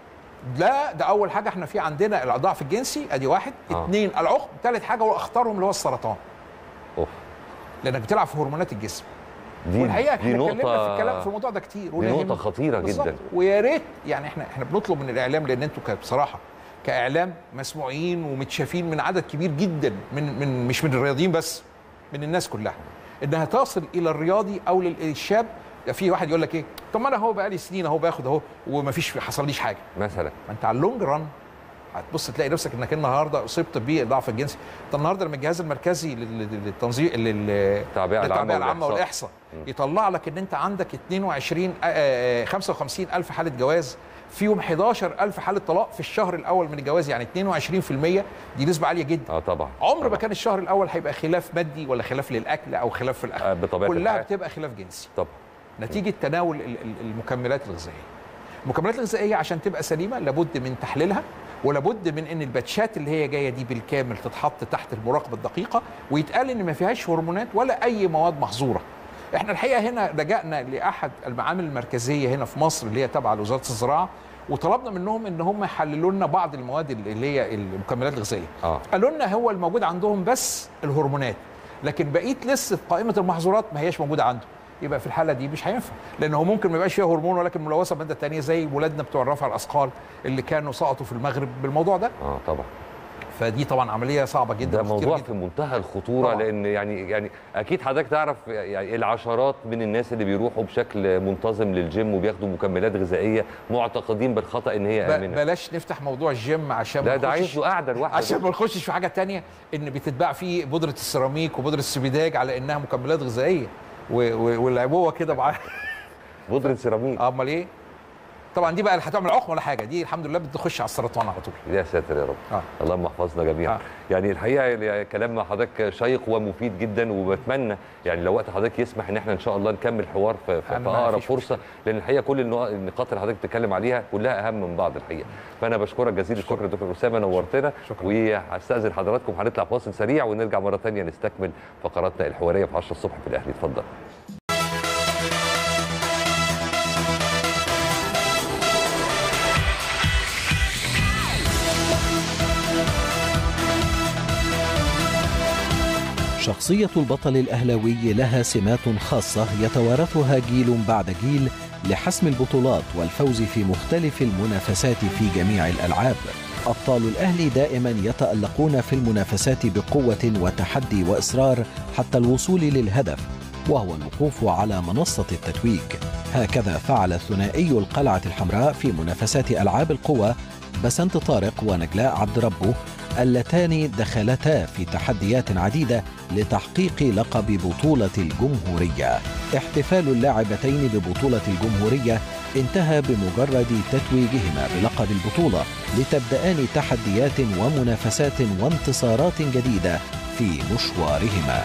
لا ده اول حاجه احنا في عندنا الضعف الجنسي ادي واحد آه. آه. اثنين العقم ثالث حاجه واخطرهم اللي هو السرطان اوف لانك بتلعب في هرمونات الجسم دي والحقيقه دي احنا اتكلمنا نقطه في الكلام في الموضوع ده كتير دي ولا نقطه يهمك. خطيره بالظبط. جدا ويا ريت يعني احنا احنا بنطلب من الاعلام لان انتوا ك- بصراحه كاعلام مسموعين ومتشافين من عدد كبير جدا من من مش من الرياضيين بس من الناس كلها انها تصل الى الرياضي او للشاب في واحد يقول لك ايه طب ما انا اهو بقالي سنين اهو باخد اهو ومفيش حصليش حاجه مثلا ما انت على اللونج ران هتبص تلاقي نفسك انك النهارده اصبت بضعف الجنسي انت النهارده لما الجهاز المركزي لل- للتنظيم لل- التعبئة العامة للتعبئة العامه والإحصاء. والاحصاء يطلع لك ان انت عندك 22 آه، آه، 55 الف حاله جواز فيهم 11 الف حاله طلاق في الشهر الاول من الجواز يعني 22% دي نسبه عاليه جدا اه طبعا عمر ما طبعاً. كان الشهر الاول هيبقى خلاف مادي ولا خلاف للاكل او خلاف في الاكل آه، بطبيعه كلها الحال. بتبقى خلاف جنسي طبعا نتيجه تناول ال- ال- المكملات الغذائيه المكملات الغذائيه عشان تبقى سليمه لابد من تحليلها ولابد من ان الباتشات اللي هي جايه دي بالكامل تتحط تحت المراقبه الدقيقه ويتقال ان ما فيهاش هرمونات ولا اي مواد محظوره احنا الحقيقه هنا لجأنا لاحد المعامل المركزيه هنا في مصر اللي هي تابعه لوزاره الزراعه وطلبنا منهم ان هم يحللوا لنا بعض المواد اللي هي المكملات الغذائيه اه قالوا لنا هو الموجود عندهم بس الهرمونات لكن بقيه لسه قائمه المحظورات ما هياش موجوده عنده يبقى في الحاله دي مش هينفع لان هو ممكن ما يبقاش فيها هرمون ولكن ملوثه بماده تانية زي ولادنا بتوع رفع الاثقال اللي كانوا سقطوا في المغرب بالموضوع ده اه طبعا فدي طبعا عمليه صعبه جدا ده وخطيرة موضوع جدا. في منتهى الخطوره طبعاً. لان يعني يعني اكيد حضرتك تعرف يعني العشرات من الناس اللي بيروحوا بشكل منتظم للجيم وبياخدوا مكملات غذائيه معتقدين بالخطا ان هي ب- امنه بلاش نفتح موضوع الجيم عشان لا ما ده نخشش- عايز له قاعده لوحده عشان ما نخشش في حاجه تانية ان بتتباع فيه بودره السيراميك وبودره السبيداج على انها مكملات غذائيه و- و- والعبوه كده معاها بودره سيراميك امال ايه طبعا دي بقى اللي هتعمل عقم ولا حاجه دي الحمد لله بتخش على السرطان على طول يا ساتر يا رب آه. اللهم احفظنا جميعا آه. يعني الحقيقه كلام مع حضرتك شيق ومفيد جدا وبتمنى يعني لو وقت حضرتك يسمح ان احنا ان شاء الله نكمل حوار في, في, أنا في ما اقرب فيش فرصه لان الحقيقه كل النقا- النقاط اللي حضرتك بتتكلم عليها كلها اهم من بعض الحقيقه فانا بشكرك جزيل الشكر دكتور اسامه نورتنا شكراً. وهستاذن حضراتكم هنطلع فاصل سريع ونرجع مره ثانيه نستكمل فقراتنا الحواريه في 10 الصبح في الاهلي اتفضل شخصية البطل الأهلاوي لها سمات خاصة يتوارثها جيل بعد جيل لحسم البطولات والفوز في مختلف المنافسات في جميع الألعاب. أبطال الأهلي دائما يتألقون في المنافسات بقوة وتحدي وإصرار حتى الوصول للهدف وهو الوقوف على منصة التتويج. هكذا فعل ثنائي القلعة الحمراء في منافسات ألعاب القوى بسنت طارق ونجلاء عبد ربه اللتان دخلتا في تحديات عديدة لتحقيق لقب بطولة الجمهورية. احتفال اللاعبتين ببطولة الجمهورية انتهى بمجرد تتويجهما بلقب البطولة لتبدأان تحديات ومنافسات وانتصارات جديدة في مشوارهما.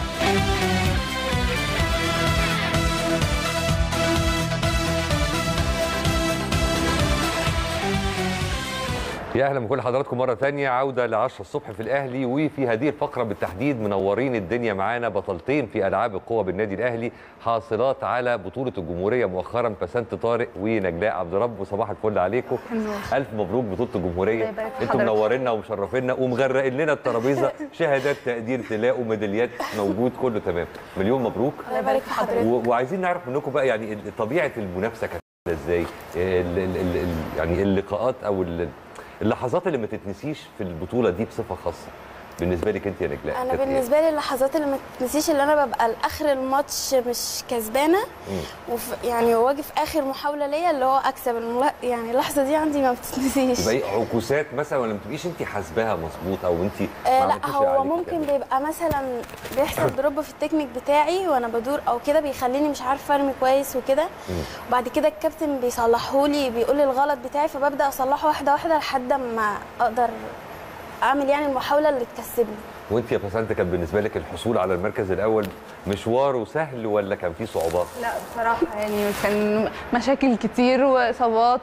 يا اهلا بكل حضراتكم مره ثانيه عوده ل 10 الصبح في الاهلي وفي هذه الفقره بالتحديد منورين الدنيا معانا بطلتين في العاب القوى بالنادي الاهلي حاصلات على بطوله الجمهوريه مؤخرا بسنت طارق ونجلاء عبد الرب وصباح الفل عليكم الف مبروك بطوله الجمهوريه الله يبارك في انتم حضرتك. منورينا ومشرفينا ومغرقين لنا الترابيزه شهادات تقدير تلاقوا ميداليات موجود كله تمام مليون مبروك الله يبارك في حضرتك و- وعايزين نعرف منكم بقى يعني ال- طبيعه المنافسه كانت عاملة ازاي ال- ال- ال- ال- يعني اللقاءات او ال- اللحظات اللي ما تتنسيش في البطوله دي بصفه خاصه بالنسبه لك انت يا نجلاء انا كانت إيه؟ بالنسبه لي اللحظات اللي ما تتنسيش اللي انا ببقى لاخر الماتش مش كسبانه وف يعني واجي في اخر محاوله ليا اللي هو اكسب الملا... يعني اللحظه دي عندي ما بتتنسيش يبقى ايه عكوسات مثلا ولا ما بتبقيش انت حاسباها مظبوط او انت آه لا هو ممكن بيبقى مثلا بيحصل دروب في التكنيك بتاعي وانا بدور او كده بيخليني مش عارفه ارمي كويس وكده وبعد كده الكابتن بيصلحهولي بيقول لي الغلط بتاعي فببدا اصلحه واحده واحده لحد ما اقدر اعمل يعني المحاوله اللي تكسبني وانت يا بسنت كان بالنسبه لك الحصول على المركز الاول مشواره سهل ولا كان فيه صعوبات؟ لا بصراحة يعني كان مشاكل كتير وإصابات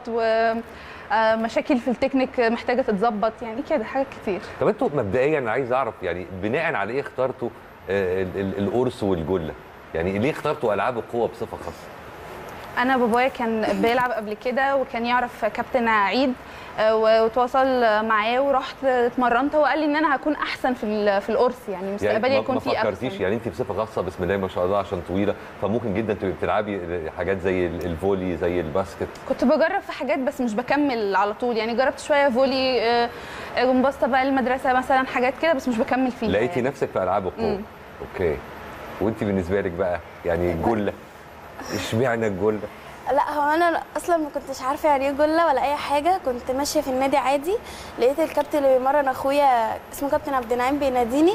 ومشاكل في التكنيك محتاجة تتظبط يعني كده حاجات كتير طب انتوا مبدئيا عايز اعرف يعني بناء على ايه اخترتوا آه، ال- ال- القرص والجله؟ يعني ليه اخترتوا العاب القوه بصفه خاصه؟ أنا بابايا كان بيلعب قبل كده وكان يعرف كابتن عيد آه، وتواصل معاه ورحت اتمرنت وقال لي ان انا هكون احسن في ال- في القرص يعني مستقبلي ما- يكون ما فيه فكرتيش احسن يعني انت بصفه خاصه بسم الله ما شاء الله عشان طويله فممكن جدا تبقي بتلعبي حاجات زي ال- الفولي زي الباسكت كنت بجرب في حاجات بس مش بكمل على طول يعني جربت شويه فولي آه، آه، جمباز بقى المدرسه مثلا حاجات كده بس مش بكمل فيها لقيتي يعني. نفسك في العاب القوه مم. اوكي وانت بالنسبه لك بقى يعني الجله اشمعنى الجله؟ لا هو انا اصلا ما كنتش عارفه يعني ايه جله ولا اي حاجه كنت ماشيه في النادي عادي لقيت الكابتن اللي بيمرن اخويا اسمه كابتن عبد النعيم بيناديني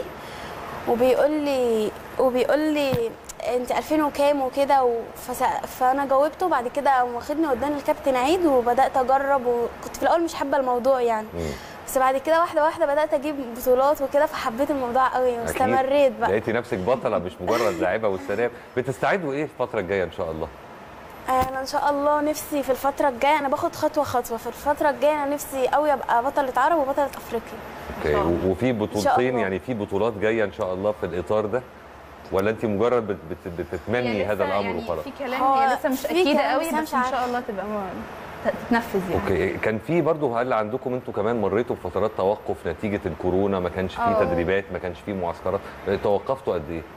وبيقول لي وبيقول لي انت 2000 وكام وكده و- فس- فانا جاوبته بعد كده قام واخدني وداني الكابتن عيد وبدات اجرب وكنت في الاول مش حابه الموضوع يعني مم. بس بعد كده واحده واحده بدات اجيب بطولات وكده فحبيت الموضوع قوي أكيد. واستمريت بقى لقيتي نفسك بطله مش مجرد لاعبه والسلام بتستعدوا ايه الفتره الجايه ان شاء الله؟ انا ان شاء الله نفسي في الفتره الجايه انا باخد خطوه خطوه في الفتره الجايه انا نفسي قوي ابقى بطله عرب وبطله افريقيا اوكي و- وفي بطولتين الله. يعني في بطولات جايه ان شاء الله في الاطار ده ولا انت مجرد بت بت بتتمني هي هذا لسه الامر يعني وخلاص في كلام هو هي لسه مش في اكيده كلام قوي بس أنا بس مش ان عارفة. شاء الله تبقى م- ت- تتنفذ يعني اوكي كان في برضه هل عندكم انتوا كمان مريتوا بفترات توقف نتيجه الكورونا ما كانش فيه آه. تدريبات ما كانش فيه معسكرات اه، توقفتوا قد ايه؟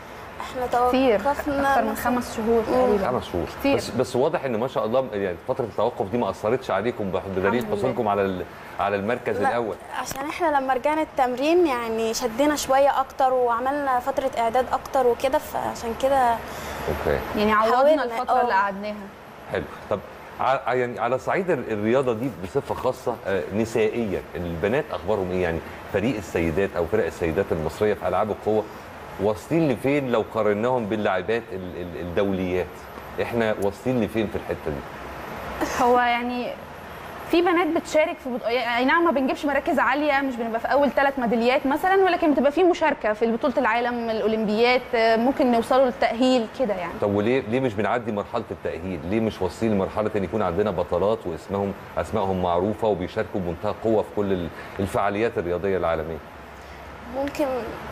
احنا كتير توقفنا اكتر من مثلاً- خمس شهور تقريبا خمس شهور كتير. بس بس واضح ان ما شاء الله يعني فتره التوقف دي ما اثرتش عليكم بح- بدليل الحمد لله. حصولكم على ال- على المركز لا، الاول عشان احنا لما رجعنا التمرين يعني شدينا شويه اكتر وعملنا فتره اعداد اكتر وكده فعشان كده اوكي يعني عوضنا حاولنا، الفتره آه. اللي قعدناها حلو طب ع- يعني على صعيد ال- الرياضه دي بصفه خاصه آه، نسائيا البنات اخبارهم ايه يعني فريق السيدات او فرق السيدات المصريه في العاب القوه واصلين لفين لو قارناهم باللاعبات ال- ال- الدوليات احنا واصلين لفين في الحته دي هو يعني في بنات بتشارك في بط... يعني اي نعم ما بنجيبش مراكز عاليه مش بنبقى في اول ثلاث ميداليات مثلا ولكن بتبقى في مشاركه في بطوله العالم الاولمبيات آه، ممكن نوصلوا للتاهيل كده يعني طب وليه ليه مش بنعدي مرحله التاهيل ليه مش واصلين لمرحله ان يكون عندنا بطلات واسمهم اسمائهم معروفه وبيشاركوا بمنتهى القوه في كل ال- الفعاليات الرياضيه العالميه ممكن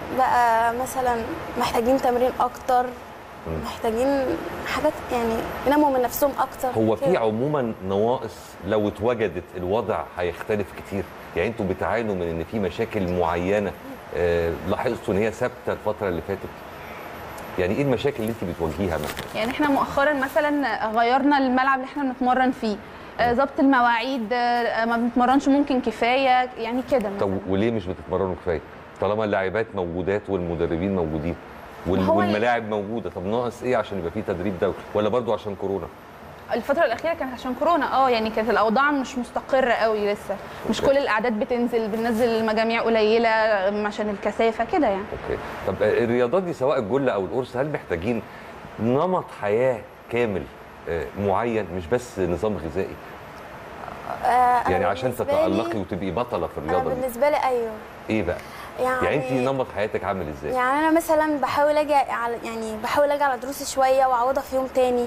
بقى مثلا محتاجين تمرين اكتر محتاجين حاجات يعني ينموا من نفسهم اكتر هو في كده. عموما نواقص لو اتوجدت الوضع هيختلف كتير يعني انتوا بتعانوا من ان في مشاكل معينه آه، لاحظتوا ان هي ثابته الفتره اللي فاتت يعني ايه المشاكل اللي انت بتواجهيها مثلا يعني احنا مؤخرا مثلا غيرنا الملعب اللي احنا بنتمرن فيه آه، ظبط المواعيد آه، ما بنتمرنش ممكن كفايه يعني كده مثلا طب وليه مش بتتمرنوا كفايه طالما اللاعبات موجودات والمدربين موجودين وال- ما هو والملاعب موجوده طب ناقص ايه عشان يبقى في تدريب دولي ولا برضو عشان كورونا الفترة الأخيرة كانت عشان كورونا اه يعني كانت الأوضاع مش مستقرة قوي لسه مش أوكي. كل الأعداد بتنزل بننزل المجاميع قليلة عشان الكثافة كده يعني اوكي طب آه، الرياضات دي سواء الجله او القرص هل محتاجين نمط حياه كامل آه، معين مش بس نظام غذائي آه، أنا يعني عشان بالنسبة لي- تتالقي وتبقي بطله في انا الرياضه دي بالنسبه لي ايوه ايه بقى يعني يعني انت نمط حياتك عامل ازاي يعني انا مثلا بحاول اجي على يعني بحاول اجي على دروسي شويه واعوضها في يوم تاني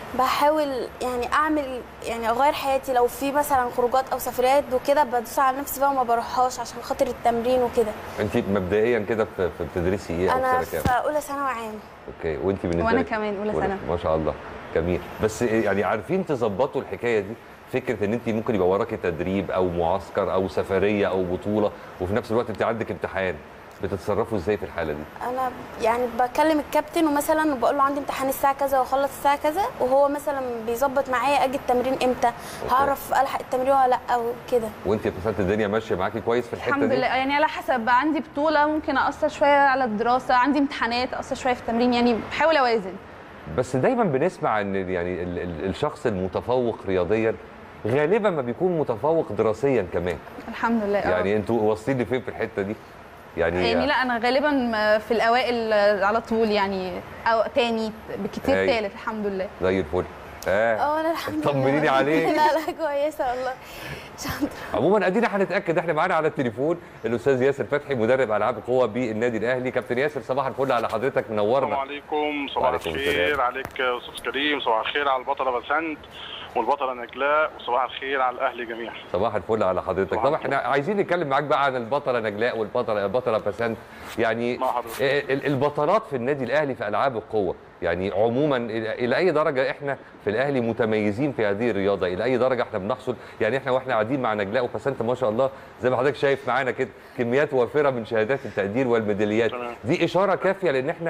بحاول يعني اعمل يعني اغير حياتي لو في مثلا خروجات او سفريات وكده بدوس على نفسي بقى وما بروحهاش عشان خاطر التمرين وكده انت مبدئيا كده في في- بتدرسي ايه او انا سنه في كام اولى ثانوي عام اوكي وانت بالنسبه وأنا لك؟ كمان أولى ولا- ثانوي. ما شاء الله جميل بس يعني عارفين تظبطوا الحكايه دي فكره ان انت ممكن يبقى وراكي تدريب او معسكر او سفريه او بطوله وفي نفس الوقت انت عندك امتحان بتتصرفوا ازاي في الحاله دي انا يعني بكلم الكابتن ومثلا بقول له عندي امتحان الساعه كذا واخلص الساعه كذا وهو مثلا بيظبط معايا اجي التمرين امتى هعرف الحق التمرين ولا لا او كده وانت مثلا الدنيا ماشيه معاكي كويس في الحته الحمد دي لله يعني على حسب عندي بطولة ممكن أقصر شوية على الدراسة عندي امتحانات أقصر شوية في التمرين يعني بحاول أوازن بس دايما بنسمع ان يعني ال- ال- الشخص المتفوق رياضيا غالبا ما بيكون متفوق دراسيا كمان الحمد لله آه. يعني انتوا واصلين لفين في الحته دي يعني, يعني لا انا غالبا في الاوائل على طول يعني او تاني بكتير أيوة. تالت الحمد لله زي الفل اه اه انا الحمد لله طمنيني عليك. لا لا كويسه والله شاطره عموما ادينا هنتاكد احنا معانا على التليفون الاستاذ ياسر فتحي مدرب العاب القوه بالنادي الاهلي كابتن ياسر صباح الفل على حضرتك السلام منورنا عليكم صباح وعليكم الخير السلام. عليك يا استاذ كريم صباح الخير على البطله بسنت والبطله نجلاء وصباح الخير على الاهلي جميعا صباح الفل على حضرتك صباح طبعا الفل. احنا عايزين نتكلم معاك بقى عن البطله نجلاء والبطله البطله بسنت يعني مع حضرتك. ال- ال- البطلات في النادي الاهلي في العاب القوه يعني عموما الى إلى اي درجه احنا في الاهلي متميزين في هذه الرياضه الى اي درجه احنا بنحصل يعني احنا واحنا قاعدين مع نجلاء وبسنت ما شاء الله زي ما حضرتك شايف معانا كده كميات وافره من شهادات التقدير والميداليات تمام. دي اشاره كافيه لان احنا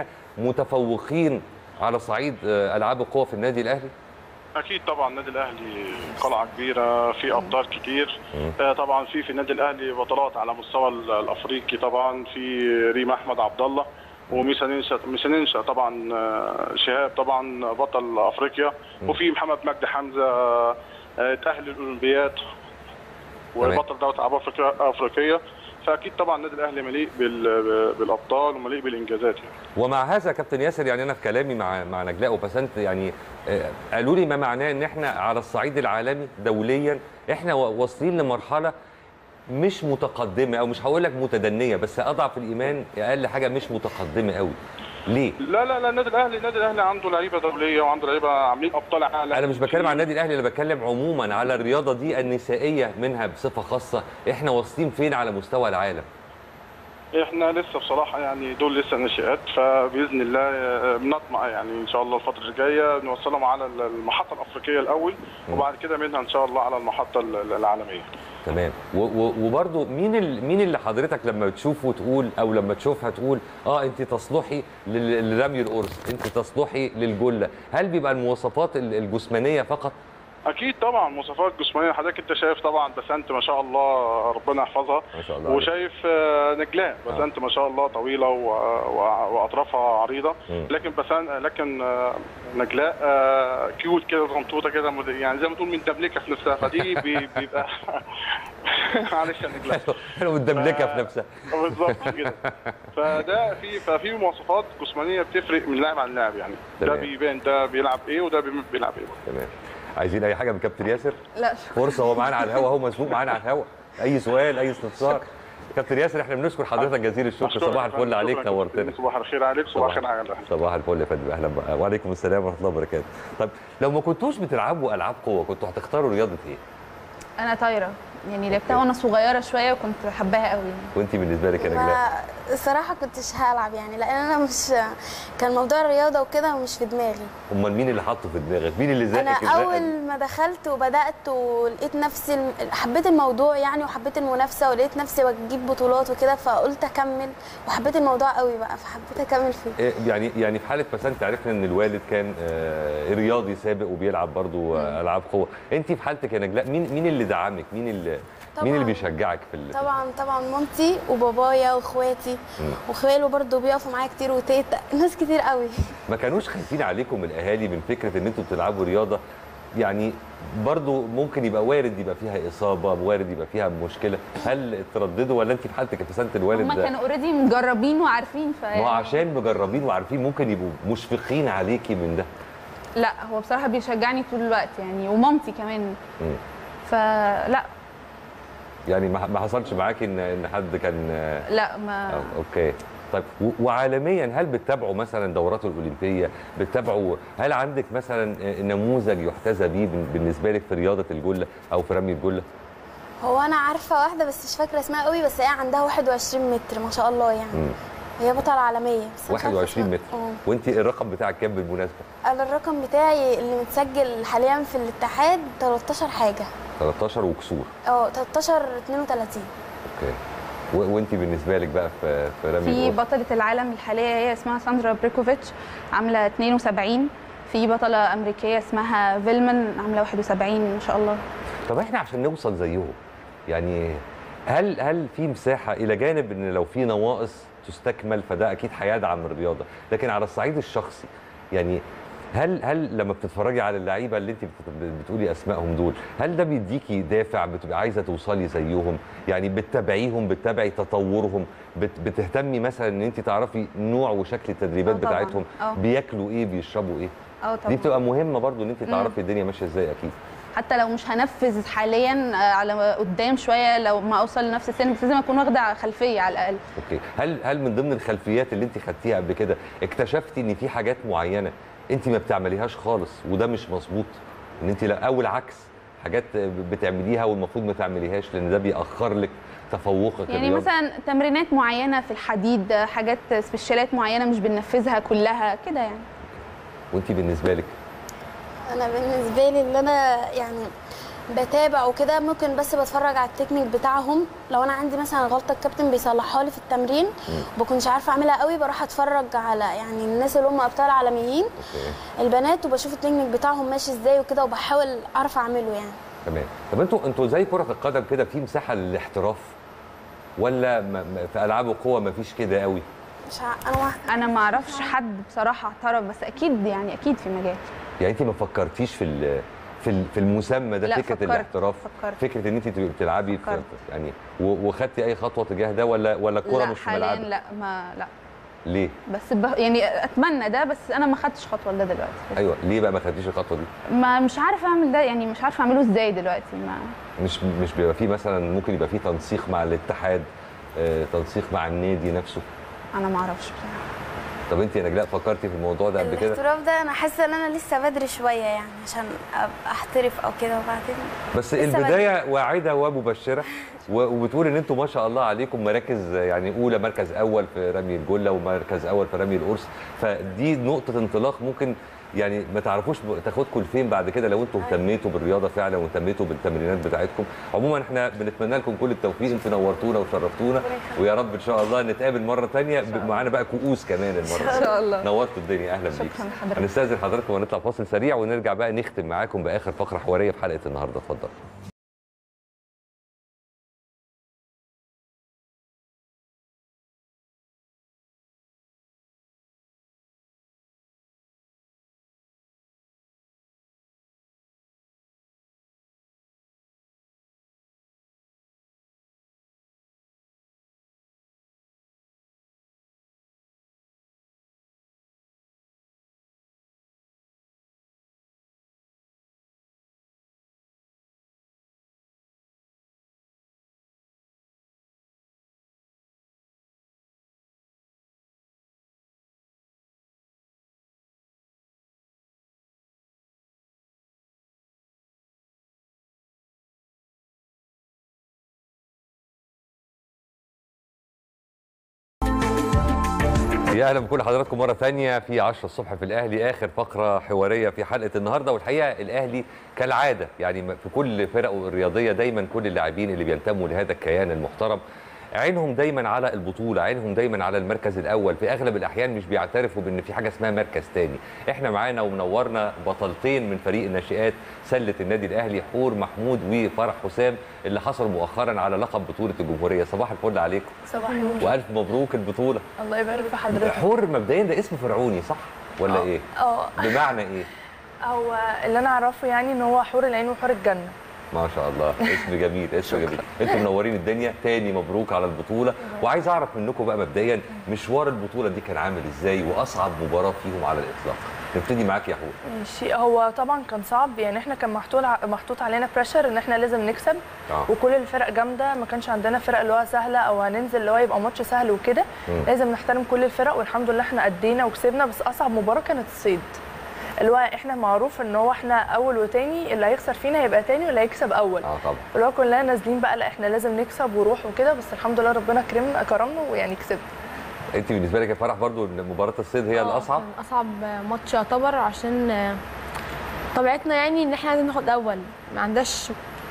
متفوقين على صعيد آه، العاب القوه في النادي الاهلي اكيد طبعا النادي الاهلي قلعه كبيره في ابطال كتير آه، طبعا في في النادي الاهلي بطولات على مستوى ال- الافريقي طبعا في ريم احمد عبد الله وميسا ننشا ميسا ننشا طبعا آه، شهاب طبعا بطل افريقيا وفي محمد مجدي حمزه آه، تاهل الاولمبياد وبطل دوله العاب افريقيا افريقيه فاكيد طبعا النادي الاهلي مليء بال- بالابطال ومليء بالانجازات يعني. ومع هذا يا كابتن ياسر يعني انا في كلامي مع مع نجلاء وبسنت يعني آه، قالوا لي ما معناه ان احنا على الصعيد العالمي دوليا احنا و- واصلين لمرحله مش متقدمه او مش هقول لك متدنيه بس اضعف الايمان اقل حاجه مش متقدمه قوي ليه؟ لا لا لا النادي الاهلي النادي الاهلي عنده لعيبه دوليه وعنده لعيبه عاملين ابطال عالم انا مش بتكلم عن النادي الاهلي انا بتكلم عموما على الرياضه دي النسائيه منها بصفه خاصه احنا واصلين فين على مستوى العالم؟ احنا لسه بصراحه يعني دول لسه ناشئات فباذن الله آه، بنطمع يعني ان شاء الله الفتره الجايه نوصلهم على المحطه الافريقيه الاول وبعد كده منها ان شاء الله على المحطه ال- العالميه تمام و- و- وبرضه مين ال- مين اللي حضرتك لما تشوفه تقول او لما تشوفها تقول اه انت تصلحي لل- لرمي القرص انت تصلحي للجله هل بيبقى المواصفات ال- الجسمانيه فقط اكيد طبعا مواصفات جسمانيه حضرتك انت شايف طبعا بسنت ما شاء الله ربنا يحفظها ما شاء الله عليك. وشايف آه، نجلاء بسنت ما شاء الله طويله و- و- واطرافها عريضه مم. لكن بسنت لكن آه، نجلاء آه، كيوت كده زنطوطه كده مد- يعني زي ما تقول مندبلكه في نفسها فدي بي- بيبقى معلش يا نجلاء حلو متدملكه في نفسها بالظبط كده فده في ففي مواصفات جسمانيه بتفرق من لاعب عن لاعب يعني ده تمام. بيبان ده بيلعب ايه وده بي- بيلعب ايه تمام عايزين اي حاجه من كابتن ياسر لا فرصه هو معانا على الهوا هو مسبوق معانا على الهوا اي سؤال اي استفسار كابتن ياسر احنا بنشكر حضرتك جزيل الشكر أشكرك صباح يا الفل فندم. عليك شكراً نورتنا كابتن. صباح الخير عليك صباح الخير على الأهلي. صباح الفل يا فندم اهلا بقى وعليكم السلام ورحمه الله وبركاته طب لو ما كنتوش بتلعبوا العاب قوه كنتوا هتختاروا رياضه ايه انا طايره يعني لعبتها وانا صغيره شويه وكنت حباها قوي يعني. وانت بالنسبه لك يا نجلاء ما الصراحه كنتش هلعب يعني لان انا مش كان موضوع الرياضه وكده مش في دماغي امال مين اللي حطه في دماغك مين اللي زقك انا الزقة دي؟ اول ما دخلت وبدات ولقيت نفسي الم- حبيت الموضوع يعني وحبيت المنافسه ولقيت نفسي بجيب بطولات وكده فقلت اكمل وحبيت الموضوع قوي بقى فحبيت اكمل فيه إيه يعني يعني في حاله مثلا انت عرفنا ان الوالد كان آه، رياضي سابق وبيلعب برضو آه، العاب قوه انت في حالتك يا نجلاء مين مين اللي دعمك مين اللي مين اللي طبعاً. بيشجعك في ال... طبعا طبعا مامتي وبابايا واخواتي وخواله برضو بيقفوا معايا كتير وتيتا ناس كتير قوي ما كانوش خايفين عليكم الاهالي من فكره ان انتوا بتلعبوا رياضه يعني برضو ممكن يبقى وارد يبقى فيها اصابه وارد يبقى فيها مشكله هل ترددوا ولا انت في حالتك ابتسامه الوالد هم ده كانوا اوريدي مجربين وعارفين ف ما هو عشان مجربين وعارفين ممكن يبقوا مشفقين عليكي من ده لا هو بصراحه بيشجعني طول الوقت يعني ومامتي كمان مم. فلا يعني ما ما حصلش معاكي ان ان حد كان آه، لا ما آه، اوكي طيب و- وعالميا هل بتتابعوا مثلا دورات الاولمبيه بتتابعوا هل عندك مثلا آه، نموذج يحتذى بيه بن- بالنسبه لك في رياضه الجله او في رمي الجله هو انا عارفه واحده بس مش فاكره اسمها قوي بس هي عندها 21 متر ما شاء الله يعني مم. هي بطله عالميه بس مش عارفة 21 اسمها. متر اه وانت الرقم بتاعك كام بالمناسبه انا الرقم بتاعي اللي متسجل حاليا في الاتحاد 13 حاجه 13 وكسور اه 13 32 اوكي و- وانت بالنسبه لك بقى في في رمي في القرص؟ بطله العالم الحاليه هي اسمها ساندرا بريكوفيتش عامله 72 في بطله امريكيه اسمها فيلمان عامله 71 ما شاء الله طب احنا عشان نوصل زيهم يعني هل هل في مساحه الى جانب ان لو في نواقص تستكمل فده اكيد هيدعم الرياضه لكن على الصعيد الشخصي يعني هل هل لما بتتفرجي على اللعيبه اللي انت بت- بتقولي اسمائهم دول هل ده بيديكي دافع بتبقى عايزه توصلي زيهم يعني بتتابعيهم بتتابعي تطورهم بت بتهتمي مثلا ان انت تعرفي نوع وشكل التدريبات آه طبعاً. بتاعتهم آه. بياكلوا ايه بيشربوا ايه اه دي طبعا بتبقى مهمه برضو ان انت تعرفي الدنيا ماشيه ازاي اكيد حتى لو مش هنفذ حاليا آه، على قدام شويه لو ما اوصل لنفس السن بس لازم اكون واخده خلفيه على الاقل اوكي هل هل من ضمن الخلفيات اللي انت خدتيها قبل كده اكتشفتي ان في حاجات معينه انت ما بتعمليهاش خالص وده مش مظبوط ان انت لا او العكس حاجات بتعمليها والمفروض ما تعمليهاش لان ده بيأخر لك تفوقك يعني الرياضي. مثلا تمرينات معينه في الحديد آه، حاجات سبيشالات معينه مش بننفذها كلها كده يعني وانت بالنسبه لك انا بالنسبه لي اللي انا يعني بتابع وكده ممكن بس بتفرج على التكنيك بتاعهم لو انا عندي مثلا غلطه الكابتن بيصلحها لي في التمرين بكونش عارفه اعملها قوي بروح اتفرج على يعني الناس اللي هم ابطال عالميين اوكي البنات وبشوف التكنيك بتاعهم ماشي ازاي وكده وبحاول اعرف اعمله يعني تمام طب انتوا انتوا زي كره القدم كده في مساحه للاحتراف ولا ما ما- في العاب القوه ما فيش كده قوي مش ع... انا واحده انا ما اعرفش حد بصراحه اعترف بس اكيد يعني اكيد في مجال يعني انت ما فكرتيش في ال- في ال- في المسمى ده لا، فكره فكرت- الاحتراف فكرت. فكره ان انت تبقي بتلعبي في فكرت. يعني و- وخدتي اي خطوه تجاه ده ولا ولا الكوره لا مش في حاليا ملعبك لا ما لا ليه بس ب... يعني اتمنى ده بس انا ما خدتش خطوه لده دلوقتي بس ايوه ليه بقى ما خدتيش الخطوه دي ما مش عارفه اعمل ده يعني مش عارفه اعمله ازاي دلوقتي ما مش مش بيبقى فيه مثلا ممكن يبقى فيه تنسيق مع الاتحاد آه، تنسيق مع النادي نفسه انا ما اعرفش بصراحه طب انت يا نجلاء فكرتي في الموضوع ده قبل كده الاحتراف ده انا حاسه ان انا لسه بدري شويه يعني عشان ابقى احترف او كده وبعدين بس لسه البدايه واعده ومبشره و- وبتقول ان انتوا ما شاء الله عليكم مراكز يعني اولى مركز اول في رمي الجله ومركز اول في رمي القرص فدي نقطه انطلاق ممكن يعني ما تعرفوش تاخدكم لفين بعد كده لو انتوا اهتميتوا بالرياضه فعلا واهتميتوا بالتمرينات بتاعتكم عموما احنا بنتمنى لكم كل التوفيق انتوا نورتونا وشرفتونا ويا رب ان شاء الله نتقابل مره ثانيه معانا بقى كؤوس كمان المره ان شاء الله نورتوا الدنيا اهلا بيك شكراً لحضرتك. هنستاذن حضراتكم ونطلع فاصل سريع ونرجع بقى نختم معاكم باخر فقره حواريه في حلقه النهارده اتفضل يا اهلا بكل حضراتكم مره ثانيه في 10 الصبح في الاهلي اخر فقره حواريه في حلقه النهارده والحقيقه الاهلي كالعاده يعني في كل فرقه الرياضيه دايما كل اللاعبين اللي بينتموا لهذا الكيان المحترم عينهم دايما على البطوله عينهم دايما على المركز الاول في اغلب الاحيان مش بيعترفوا بان في حاجه اسمها مركز تاني احنا معانا ومنورنا بطلتين من فريق الناشئات سله النادي الاهلي حور محمود وفرح حسام اللي حصلوا مؤخرا على لقب بطوله الجمهوريه صباح الفل عليكم صباح النور والف مبروك البطوله الله يبارك في حضرتك حور مبدئيا ده اسم فرعوني صح ولا ايه اه بمعنى ايه هو اللي انا اعرفه يعني ان هو حور العين وحور الجنه ما شاء الله اسم جميل اسم جميل انتوا منورين الدنيا تاني مبروك على البطوله وعايز اعرف منكم بقى مبدئيا مشوار البطوله دي كان عامل ازاي واصعب مباراه فيهم على الاطلاق نبتدي معاك يا حور ماشي هو طبعا كان صعب يعني احنا كان محطوط ع- محطوط علينا بريشر ان احنا لازم نكسب آه. وكل الفرق جامده ما كانش عندنا فرق اللي هو سهله او هننزل اللي هو يبقى ماتش سهل وكده مم. لازم نحترم كل الفرق والحمد لله احنا ادينا وكسبنا بس اصعب مباراه كانت الصيد اللي هو احنا معروف ان هو احنا اول وتاني اللي هيخسر فينا هيبقى تاني واللي هيكسب اول اه طبعا اللي هو كلنا نازلين بقى لا احنا لازم نكسب وروح وكده بس الحمد لله ربنا كرمنا كرمنا ويعني كسبنا انت بالنسبه لك يا فرح برضو ان مباراه الصيد هي الاصعب كان اصعب ماتش يعتبر عشان آه، طبيعتنا يعني ان احنا لازم ناخد اول ما عندناش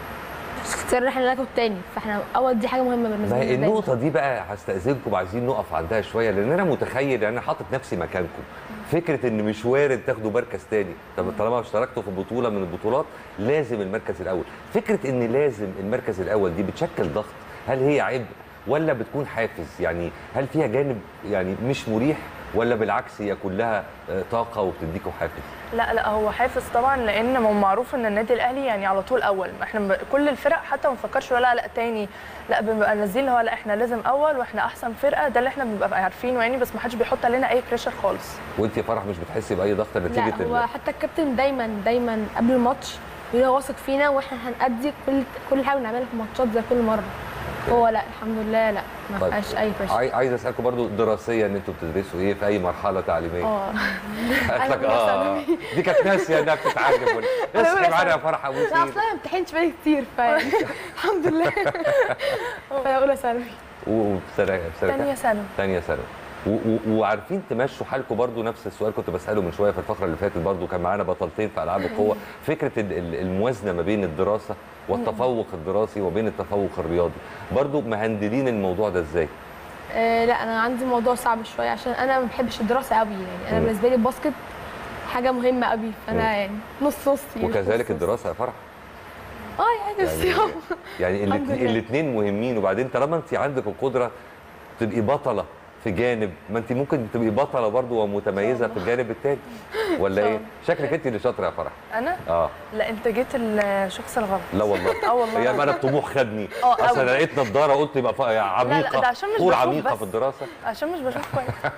اختيار ان احنا ناخد تاني فاحنا اول دي حاجه مهمه بالنسبه ما لنا هي النقطة دي بقى هستأذنكم عايزين نقف عندها شوية لأن أنا متخيل يعني أنا حاطط نفسي مكانكم فكرة إن مش وارد تاخدوا مركز تاني طب طالما اشتركتوا في بطولة من البطولات لازم المركز الأول فكرة إن لازم المركز الأول دي بتشكل ضغط هل هي عبء ولا بتكون حافز يعني هل فيها جانب يعني مش مريح ولا بالعكس هي كلها آه، طاقة وبتديكوا حافز لا لا هو حافز طبعا لان ما هو معروف ان النادي الاهلي يعني على طول اول ما احنا ب- كل الفرق حتى ما بنفكرش ولا لا تاني لا بنبقى نازلين اللي هو لا احنا لازم اول واحنا احسن فرقه ده اللي احنا بنبقى عارفينه يعني بس ما حدش بيحط علينا اي بريشر خالص وأنت يا فرح مش بتحسي بأي ضغط نتيجة لا هو ال- حتى الكابتن دايما دايما قبل الماتش بيبقى واثق فينا واحنا هنأدي كل كل حاجه بنعملها في الماتشات زي كل مره هو لا الحمد لله لا ما طيب. فيهاش اي بريشر عاي- عايز اسالكم برضو دراسيا ان انتوا بتدرسوا ايه في اي مرحله تعليميه اه قالت لك أنا اه أولى دي كانت ناسيه انها بتتعجب ولا- أنا اصحي أولى معانا يا ثانوي. فرح ابو لا سيد اصلا ما امتحنتش بالي كتير ف الحمد لله فانا اولى ثانوي وفي سنه في سنه تانية كام؟ ثانوي تانية ثانوي و- و- وعارفين تمشوا حالكم برضو نفس السؤال كنت بساله من شويه في الفقره اللي فاتت برضو كان معانا بطلتين في العاب القوه فكره ال- ال- الموازنه ما بين الدراسه والتفوق الدراسي وبين التفوق الرياضي برضو مهندلين الموضوع ده ازاي آه لا انا عندي موضوع صعب شويه عشان انا ما بحبش الدراسه قوي يعني انا مم. بالنسبه لي الباسكت حاجه مهمه قوي مم. فانا يعني نص نص يعني وكذلك نص- الدراسه يا فرح اه يعني بس يعني يلا. يعني الحمد لله. الاثنين مهمين وبعدين طالما انت عندك القدره تبقي بطله في جانب ما انت ممكن تبقي بطله برضو ومتميزه في الجانب الثاني ولا ايه شكلك انت اللي شاطره يا فرح انا اه لا انت جيت الشخص الغلط لا والله اه والله يا ما انا الطموح خدني اه اصل انا أوي. لقيت نضاره قلت يبقى ف- يا عميقه ده عشان مش طول بشوف عميقه بس. في الدراسه عشان مش بشوف كويس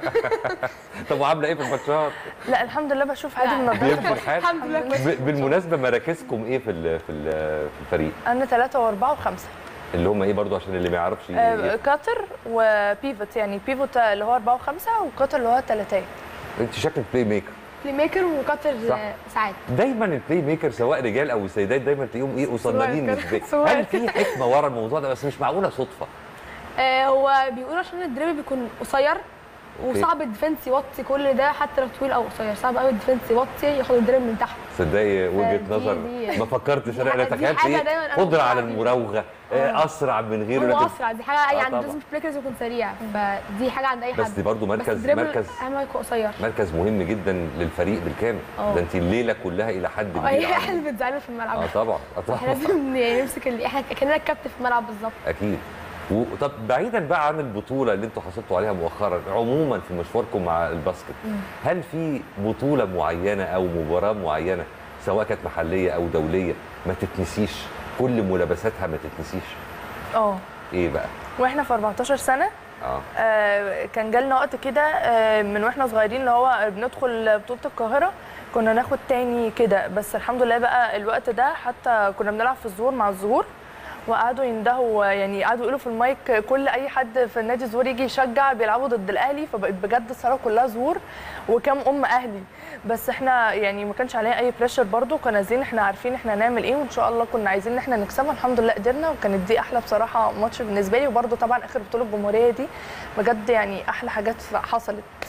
طب وعامله ايه في الماتشات لا الحمد لله بشوف عادي من بيمشي نظرة الحال الحمد لله ب- بالمناسبه مراكزكم ايه في ال- في ال- في الفريق انا ثلاثة واربعة وخمسة اللي هم ايه برضو عشان اللي ما يعرفش آه، إيه؟ كاتر وبيفوت يعني بيفوت اللي هو أربعة وخمسة وكاتر اللي هو ثلاثة انت شكلك بلاي ميكر بلاي ميكر وكاتر صح. آه، ساعات دايما البلاي ميكر سواء رجال او سيدات دايما تلاقيهم ايه قصننين صغير نسبيا كده. هل في حكمه ورا الموضوع ده بس مش معقوله صدفه آه هو بيقولوا عشان الدريبل بيكون قصير وصعب الديفنس يوطي كل ده حتى لو طويل او قصير صعب قوي الديفنس يوطي ياخد الدريبل من تحت تصدقي وجهه دي- نظر دي- ما فكرتش دي انا انا حاجة- دي تخيلت حاجة ايه دايما أنا قدره بقول على عليها. المراوغه آه، اسرع من غيره هو لكن- اسرع دي حاجه اي آه عند طبعا. لازم بلاكرز يكون سريع فدي حاجه عند اي حد بس دي برضو مركز- بس الدريبل مركز- اهم حاجه يكون قصير مركز مهم جدا للفريق بالكامل اه. ده انت الليله كلها الى حد اه، كبير هي عنده. احنا اللي بنزعلنا في الملعب اه طبعا اه احنا طبعا لازم يعني نمسك ال- احنا كاننا الكابتن في الملعب بالظبط اكيد و- طب بعيدا بقى عن البطوله اللي انتوا حصلتوا عليها مؤخرا عموما في مشواركم مع الباسكت هل في بطوله معينه او مباراه معينه سواء كانت محليه او دوليه ما تتنسيش كل ملابساتها ما تتنسيش اه ايه بقى واحنا في 14 سنة اه آه، كان جالنا وقت كده آه، من واحنا صغيرين اللي هو بندخل بطولة القاهرة كنا ناخد تاني كده بس الحمد لله بقى الوقت ده حتى كنا بنلعب في الظهور مع الظهور وقعدوا يندهوا يعني قعدوا يقولوا في المايك كل اي حد في النادي الظهور يجي يشجع بيلعبوا ضد الاهلي فبقت بجد الصاله كلها ظهور وكام ام اهلي بس احنا يعني ما كانش علينا اي بريشر برضو كنا نازلين احنا عارفين احنا هنعمل ايه وان شاء الله كنا عايزين ان احنا نكسبها الحمد لله قدرنا وكانت دي احلى بصراحه ماتش بالنسبه لي وبرضو طبعا اخر بطوله الجمهوريه دي بجد يعني احلى حاجات حصلت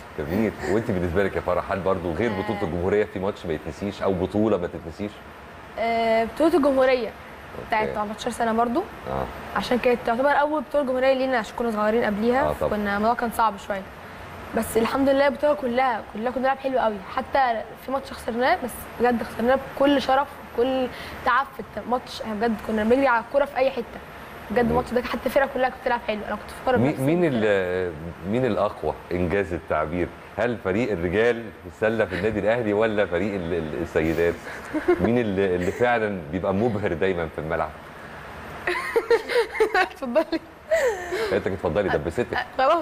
جميل وانت بالنسبه لك يا فرح هل برضه غير بطوله الجمهوريه في ماتش ما يتنسيش او بطوله ما تتنسيش آه، بطوله الجمهوريه بتاعت أوكي. 18 سنه برضو اه عشان كانت تعتبر اول بطوله جمهوريه لينا عشان كنا صغيرين قبليها آه، طبعا. كنا الموضوع كان صعب شويه بس الحمد لله البطوله كلها كلها كنا بنلعب حلو قوي حتى في ماتش خسرناه بس بجد خسرناه بكل شرف وكل تعب في الماتش احنا بجد كنا بنجري على الكوره في اي حته بجد الماتش ده حتى الفرقه كلها كانت بتلعب حلو انا كنت فخوره مين بنفسي. مين ال- مين الاقوى انجاز التعبير هل فريق الرجال في السله في النادي الاهلي ولا فريق ال- ال- السيدات مين اللي, اللي فعلا بيبقى مبهر دايما في الملعب اتفضلي انت اتفضلي دبستك خلاص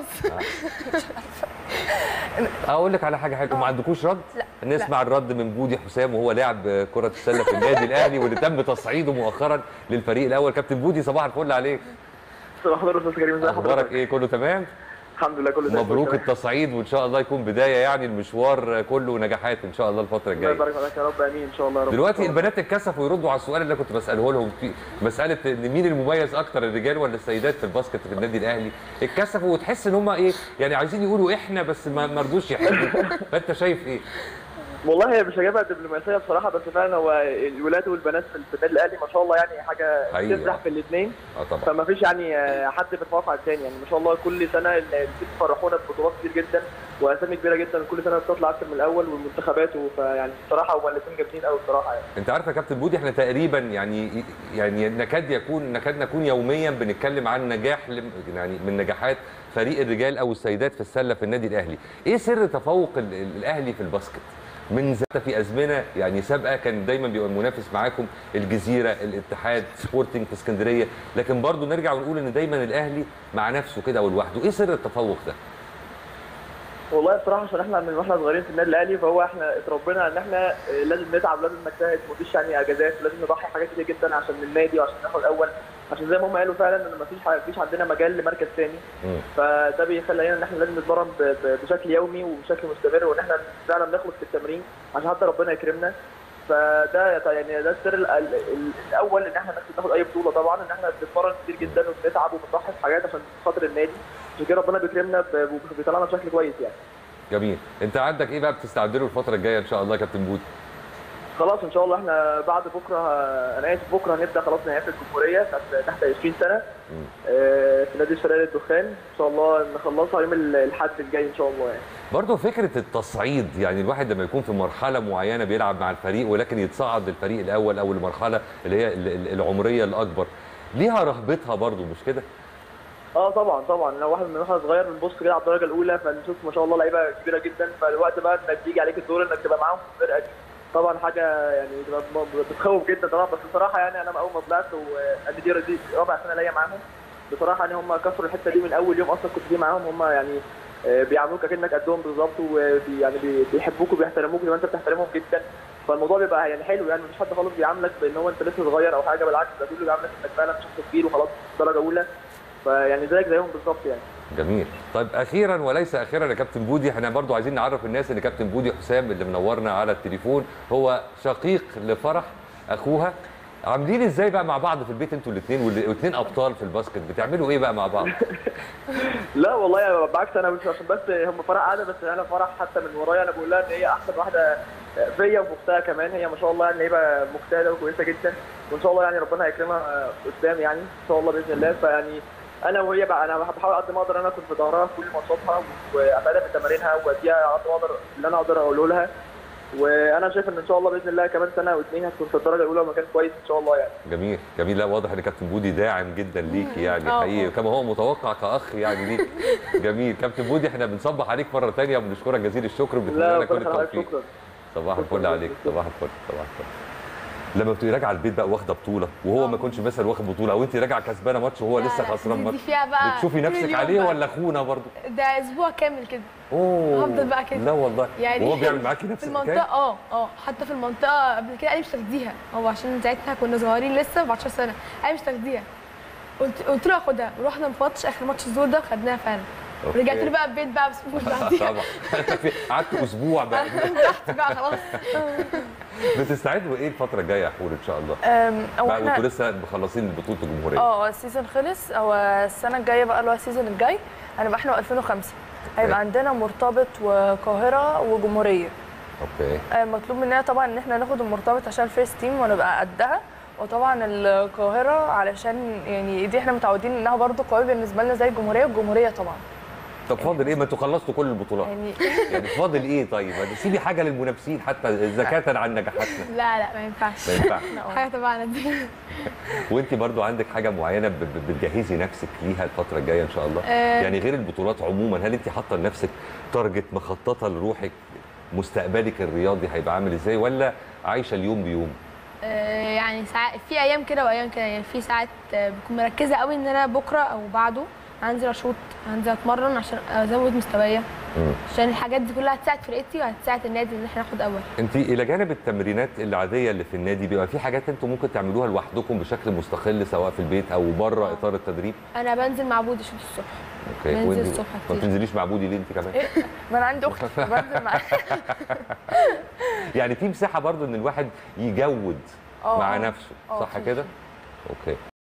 اقول لك على حاجه حلوه ما عندكوش رد لا، نسمع الرد من بودي حسام وهو لاعب كره السله في النادي الاهلي واللي تم تصعيده مؤخرا للفريق الاول كابتن بودي صباح الفل عليك صباح الخير استاذ كريم ازي اخبارك حضرتك؟ ايه كله تمام الحمد لله كله زي الفل مبروك تمام. التصعيد وان شاء الله يكون بدايه يعني المشوار كله نجاحات ان شاء الله الفتره الله الجايه يبارك فيك يا رب امين ان شاء الله يا رب دلوقتي البنات اتكسفوا يردوا على السؤال اللي أنا كنت بساله لهم في مساله ان مين المميز اكتر الرجال ولا السيدات في الباسكت في النادي الاهلي اتكسفوا وتحس ان هم ايه يعني عايزين يقولوا احنا بس ما ما رضوش يحبوا فانت شايف ايه والله هي مش هجيبها دبلوماسيه بصراحه بس فعلا هو الولاد والبنات في في النادي الاهلي ما شاء الله يعني حاجه حقيقي. تفرح في الاثنين اه طبعا فما فيش يعني آه، حد بيتفوق على الثاني يعني ما شاء الله كل سنه ال- الست فرحونا ببطولات كتير جدا واسامي كبيره جدا كل سنه بتطلع اكتر من الاول والمنتخبات فيعني بصراحه هما الاثنين جامدين قوي بصراحه يعني انت عارف يا كابتن بودي احنا تقريبا يعني يعني نكاد يكون نكاد نكون يوميا بنتكلم عن نجاح لم- يعني من نجاحات فريق الرجال او السيدات في السله في النادي الاهلي ايه سر تفوق ال- ال- الاهلي في الباسكت من ذات في ازمنه يعني سابقه كان دايما بيبقى المنافس معاكم الجزيره الاتحاد سبورتنج في اسكندريه لكن برضو نرجع ونقول ان دايما الاهلي مع نفسه كده ولوحده ايه سر التفوق ده والله بصراحه عشان احنا من واحنا صغيرين في النادي الاهلي فهو احنا اتربينا ان احنا آه، لازم نتعب لازم نجتهد مفيش يعني اجازات لازم نضحي حاجات كتير جدا عشان النادي وعشان ناخد اول عشان زي ما هم قالوا فعلا ان مفيش ح- مفيش عندنا مجال لمركز ثاني فده بيخلينا ان احنا لازم نتمرن ب- ب- بشكل يومي وبشكل مستمر وان احنا فعلا نخلص في التمرين عشان حتى ربنا يكرمنا فده يعني ده السر ال- ال- ال- الاول ان احنا ناخد اي بطوله طبعا ان احنا بنتمرن كتير جدا وبنتعب وبنضحي في حاجات عشان خاطر النادي عشان كده ربنا بيكرمنا ب- وبيطلعنا بشكل كويس يعني جميل انت عندك ايه بقى بتستعد له الفتره الجايه ان شاء الله يا كابتن بودي خلاص ان شاء الله احنا بعد بكره انا اسف بكره هنبدا خلاص نهائيات الجمهوريه بتاعت تحت 20 سنه آه، في نادي الشرقيه للدخان ان شاء الله نخلصها يوم الاحد الجاي ان شاء الله يعني برضه فكره التصعيد يعني الواحد لما يكون في مرحله معينه بيلعب مع الفريق ولكن يتصعد للفريق الاول او المرحله اللي هي ال- ال- العمريه الاكبر ليها رهبتها برضه مش كده؟ اه طبعا طبعا لو واحد من واحنا صغير بنبص كده على الدرجه الاولى فنشوف ما شاء الله لعيبه كبيره جدا فالوقت بقى انك بيجي عليك الدور انك تبقى معاهم في الفرقه دي طبعا حاجه يعني تبقى م- بتخوف جدا طبعا بس بصراحه يعني انا اول ما طلعت وانا دي دي رابع سنه ليا معاهم بصراحه يعني هم كسروا الحته دي من اول يوم اصلا كنت فيه معاهم هم يعني آه، بيعاملوك كانك قدهم بالظبط ويعني بيحبوك وبيحترموك زي ما انت بتحترمهم جدا فالموضوع بيبقى يعني حلو يعني مفيش حد خالص بيعاملك بان هو انت لسه صغير او حاجه بالعكس ده كله بيعاملك انك فعلا شخص كبير وخلاص درجه اولى فيعني زيك زيهم بالظبط يعني جميل طيب اخيرا وليس اخيرا يا كابتن بودي احنا برضو عايزين نعرف الناس ان كابتن بودي حسام اللي منورنا على التليفون هو شقيق لفرح اخوها عاملين ازاي بقى مع بعض في البيت انتوا الاثنين والاثنين ابطال في الباسكت بتعملوا ايه بقى مع بعض لا والله يا بالعكس انا مش عشان بس هم فرح قاعده بس انا فرح حتى من ورايا انا بقول لها ان هي احسن واحده فيا ومختها كمان هي ما شاء الله يعني لعيبه مجتهده وكويسه جدا وان شاء الله يعني ربنا هيكرمها قدام يعني ان شاء الله باذن الله فيعني انا وهي بقى انا بحاول قد ما اقدر انا اكون في ظهرها في كل ماتشاتها واساعدها في تمارينها واديها قد ما اقدر اللي انا اقدر اقوله لها وانا شايف ان ان شاء الله باذن الله كمان سنه او اتنين هتكون في الدرجه الاولى ومكان كويس ان شاء الله يعني جميل جميل لا واضح ان كابتن بودي داعم جدا ليك يعني آه. حقيقي كما هو متوقع كاخ يعني ليك جميل كابتن بودي احنا بنصبح عليك مره ثانيه وبنشكرك جزيل الشكر وبنتمنى لا لك كل ربنا يخليك، التوفيق شكرا صباح الفل عليك صباح الفل صباح الفل لما بتبقي راجعه البيت بقى واخده بطوله وهو ما يكونش مثلا واخد بطوله او انت راجعه كسبانه ماتش وهو لسه خسران دي ماتش فيها بقى بتشوفي نفسك مليون عليه بقى. ولا اخونا برضه ده اسبوع كامل كده اوه هفضل بقى كده لا والله يعني وهو بيعمل معاكي نفس في الحكايه المنطقه اه اه حتى في المنطقه قبل كده قال لي مش تاخديها هو عشان ساعتها كنا صغيرين لسه 14 سنه قال لي مش تاخديها قلت قلت له هاخدها ورحنا في ماتش اخر ماتش الزور ده خدناها فعلا أوكي. رجعت له بقى البيت بقى بس مش بعديها طبعا قعدت اسبوع بقى رحت بقى خلاص بتستعدوا ايه الفتره الجايه يا حور ان شاء الله أم، هو بقى احنا انتوا لسه مخلصين بطوله الجمهوريه اه السيزون خلص هو السنه الجايه بقى اللي هو السيزون الجاي هنبقى احنا 2005 هيبقى عندنا مرتبط وقاهره وجمهوريه اوكي آه، مطلوب مننا طبعا ان احنا ناخد المرتبط عشان الفيرست تيم ونبقى قدها وطبعا القاهره علشان يعني دي احنا متعودين انها برضو قويه بالنسبه لنا زي الجمهوريه والجمهوريه طبعا طب فاضل ايه ما انتوا خلصتوا كل البطولات يعني يعني فاضل ايه طيب يعني سيبي حاجه للمنافسين حتى زكاه عن نجاحاتنا لا لا ما ينفعش ما ينفعش. حاجه تبعنا دي وانت برضو عندك حاجه معينه ب- ب- بتجهزي نفسك ليها الفتره الجايه ان شاء الله آه. يعني غير البطولات عموما هل انت حاطه لنفسك تارجت مخططه لروحك مستقبلك الرياضي هيبقى عامل ازاي ولا عايشه اليوم بيوم آه، يعني ساعات في ايام كده وايام كده يعني في ساعات آه، بكون مركزه قوي ان انا بكره او بعده هنزل اشوط هنزل اتمرن عشان ازود مستوايا مم. عشان الحاجات دي كلها هتساعد فرقتي وهتساعد النادي ان احنا ناخد اول انت الى جانب التمرينات العاديه اللي في النادي بيبقى في حاجات انتوا ممكن تعملوها لوحدكم بشكل مستقل سواء في البيت او بره اطار التدريب انا بنزل مع بودي اشوط الصبح اوكي بنزل وانت الصبح ما كتير. بتنزليش مع بودي ليه انت كمان إيه؟ ما انا عندي اخت بنزل معاها يعني في مساحه برضو ان الواحد يجود آه، مع آه. نفسه آه، صح في- كده اوكي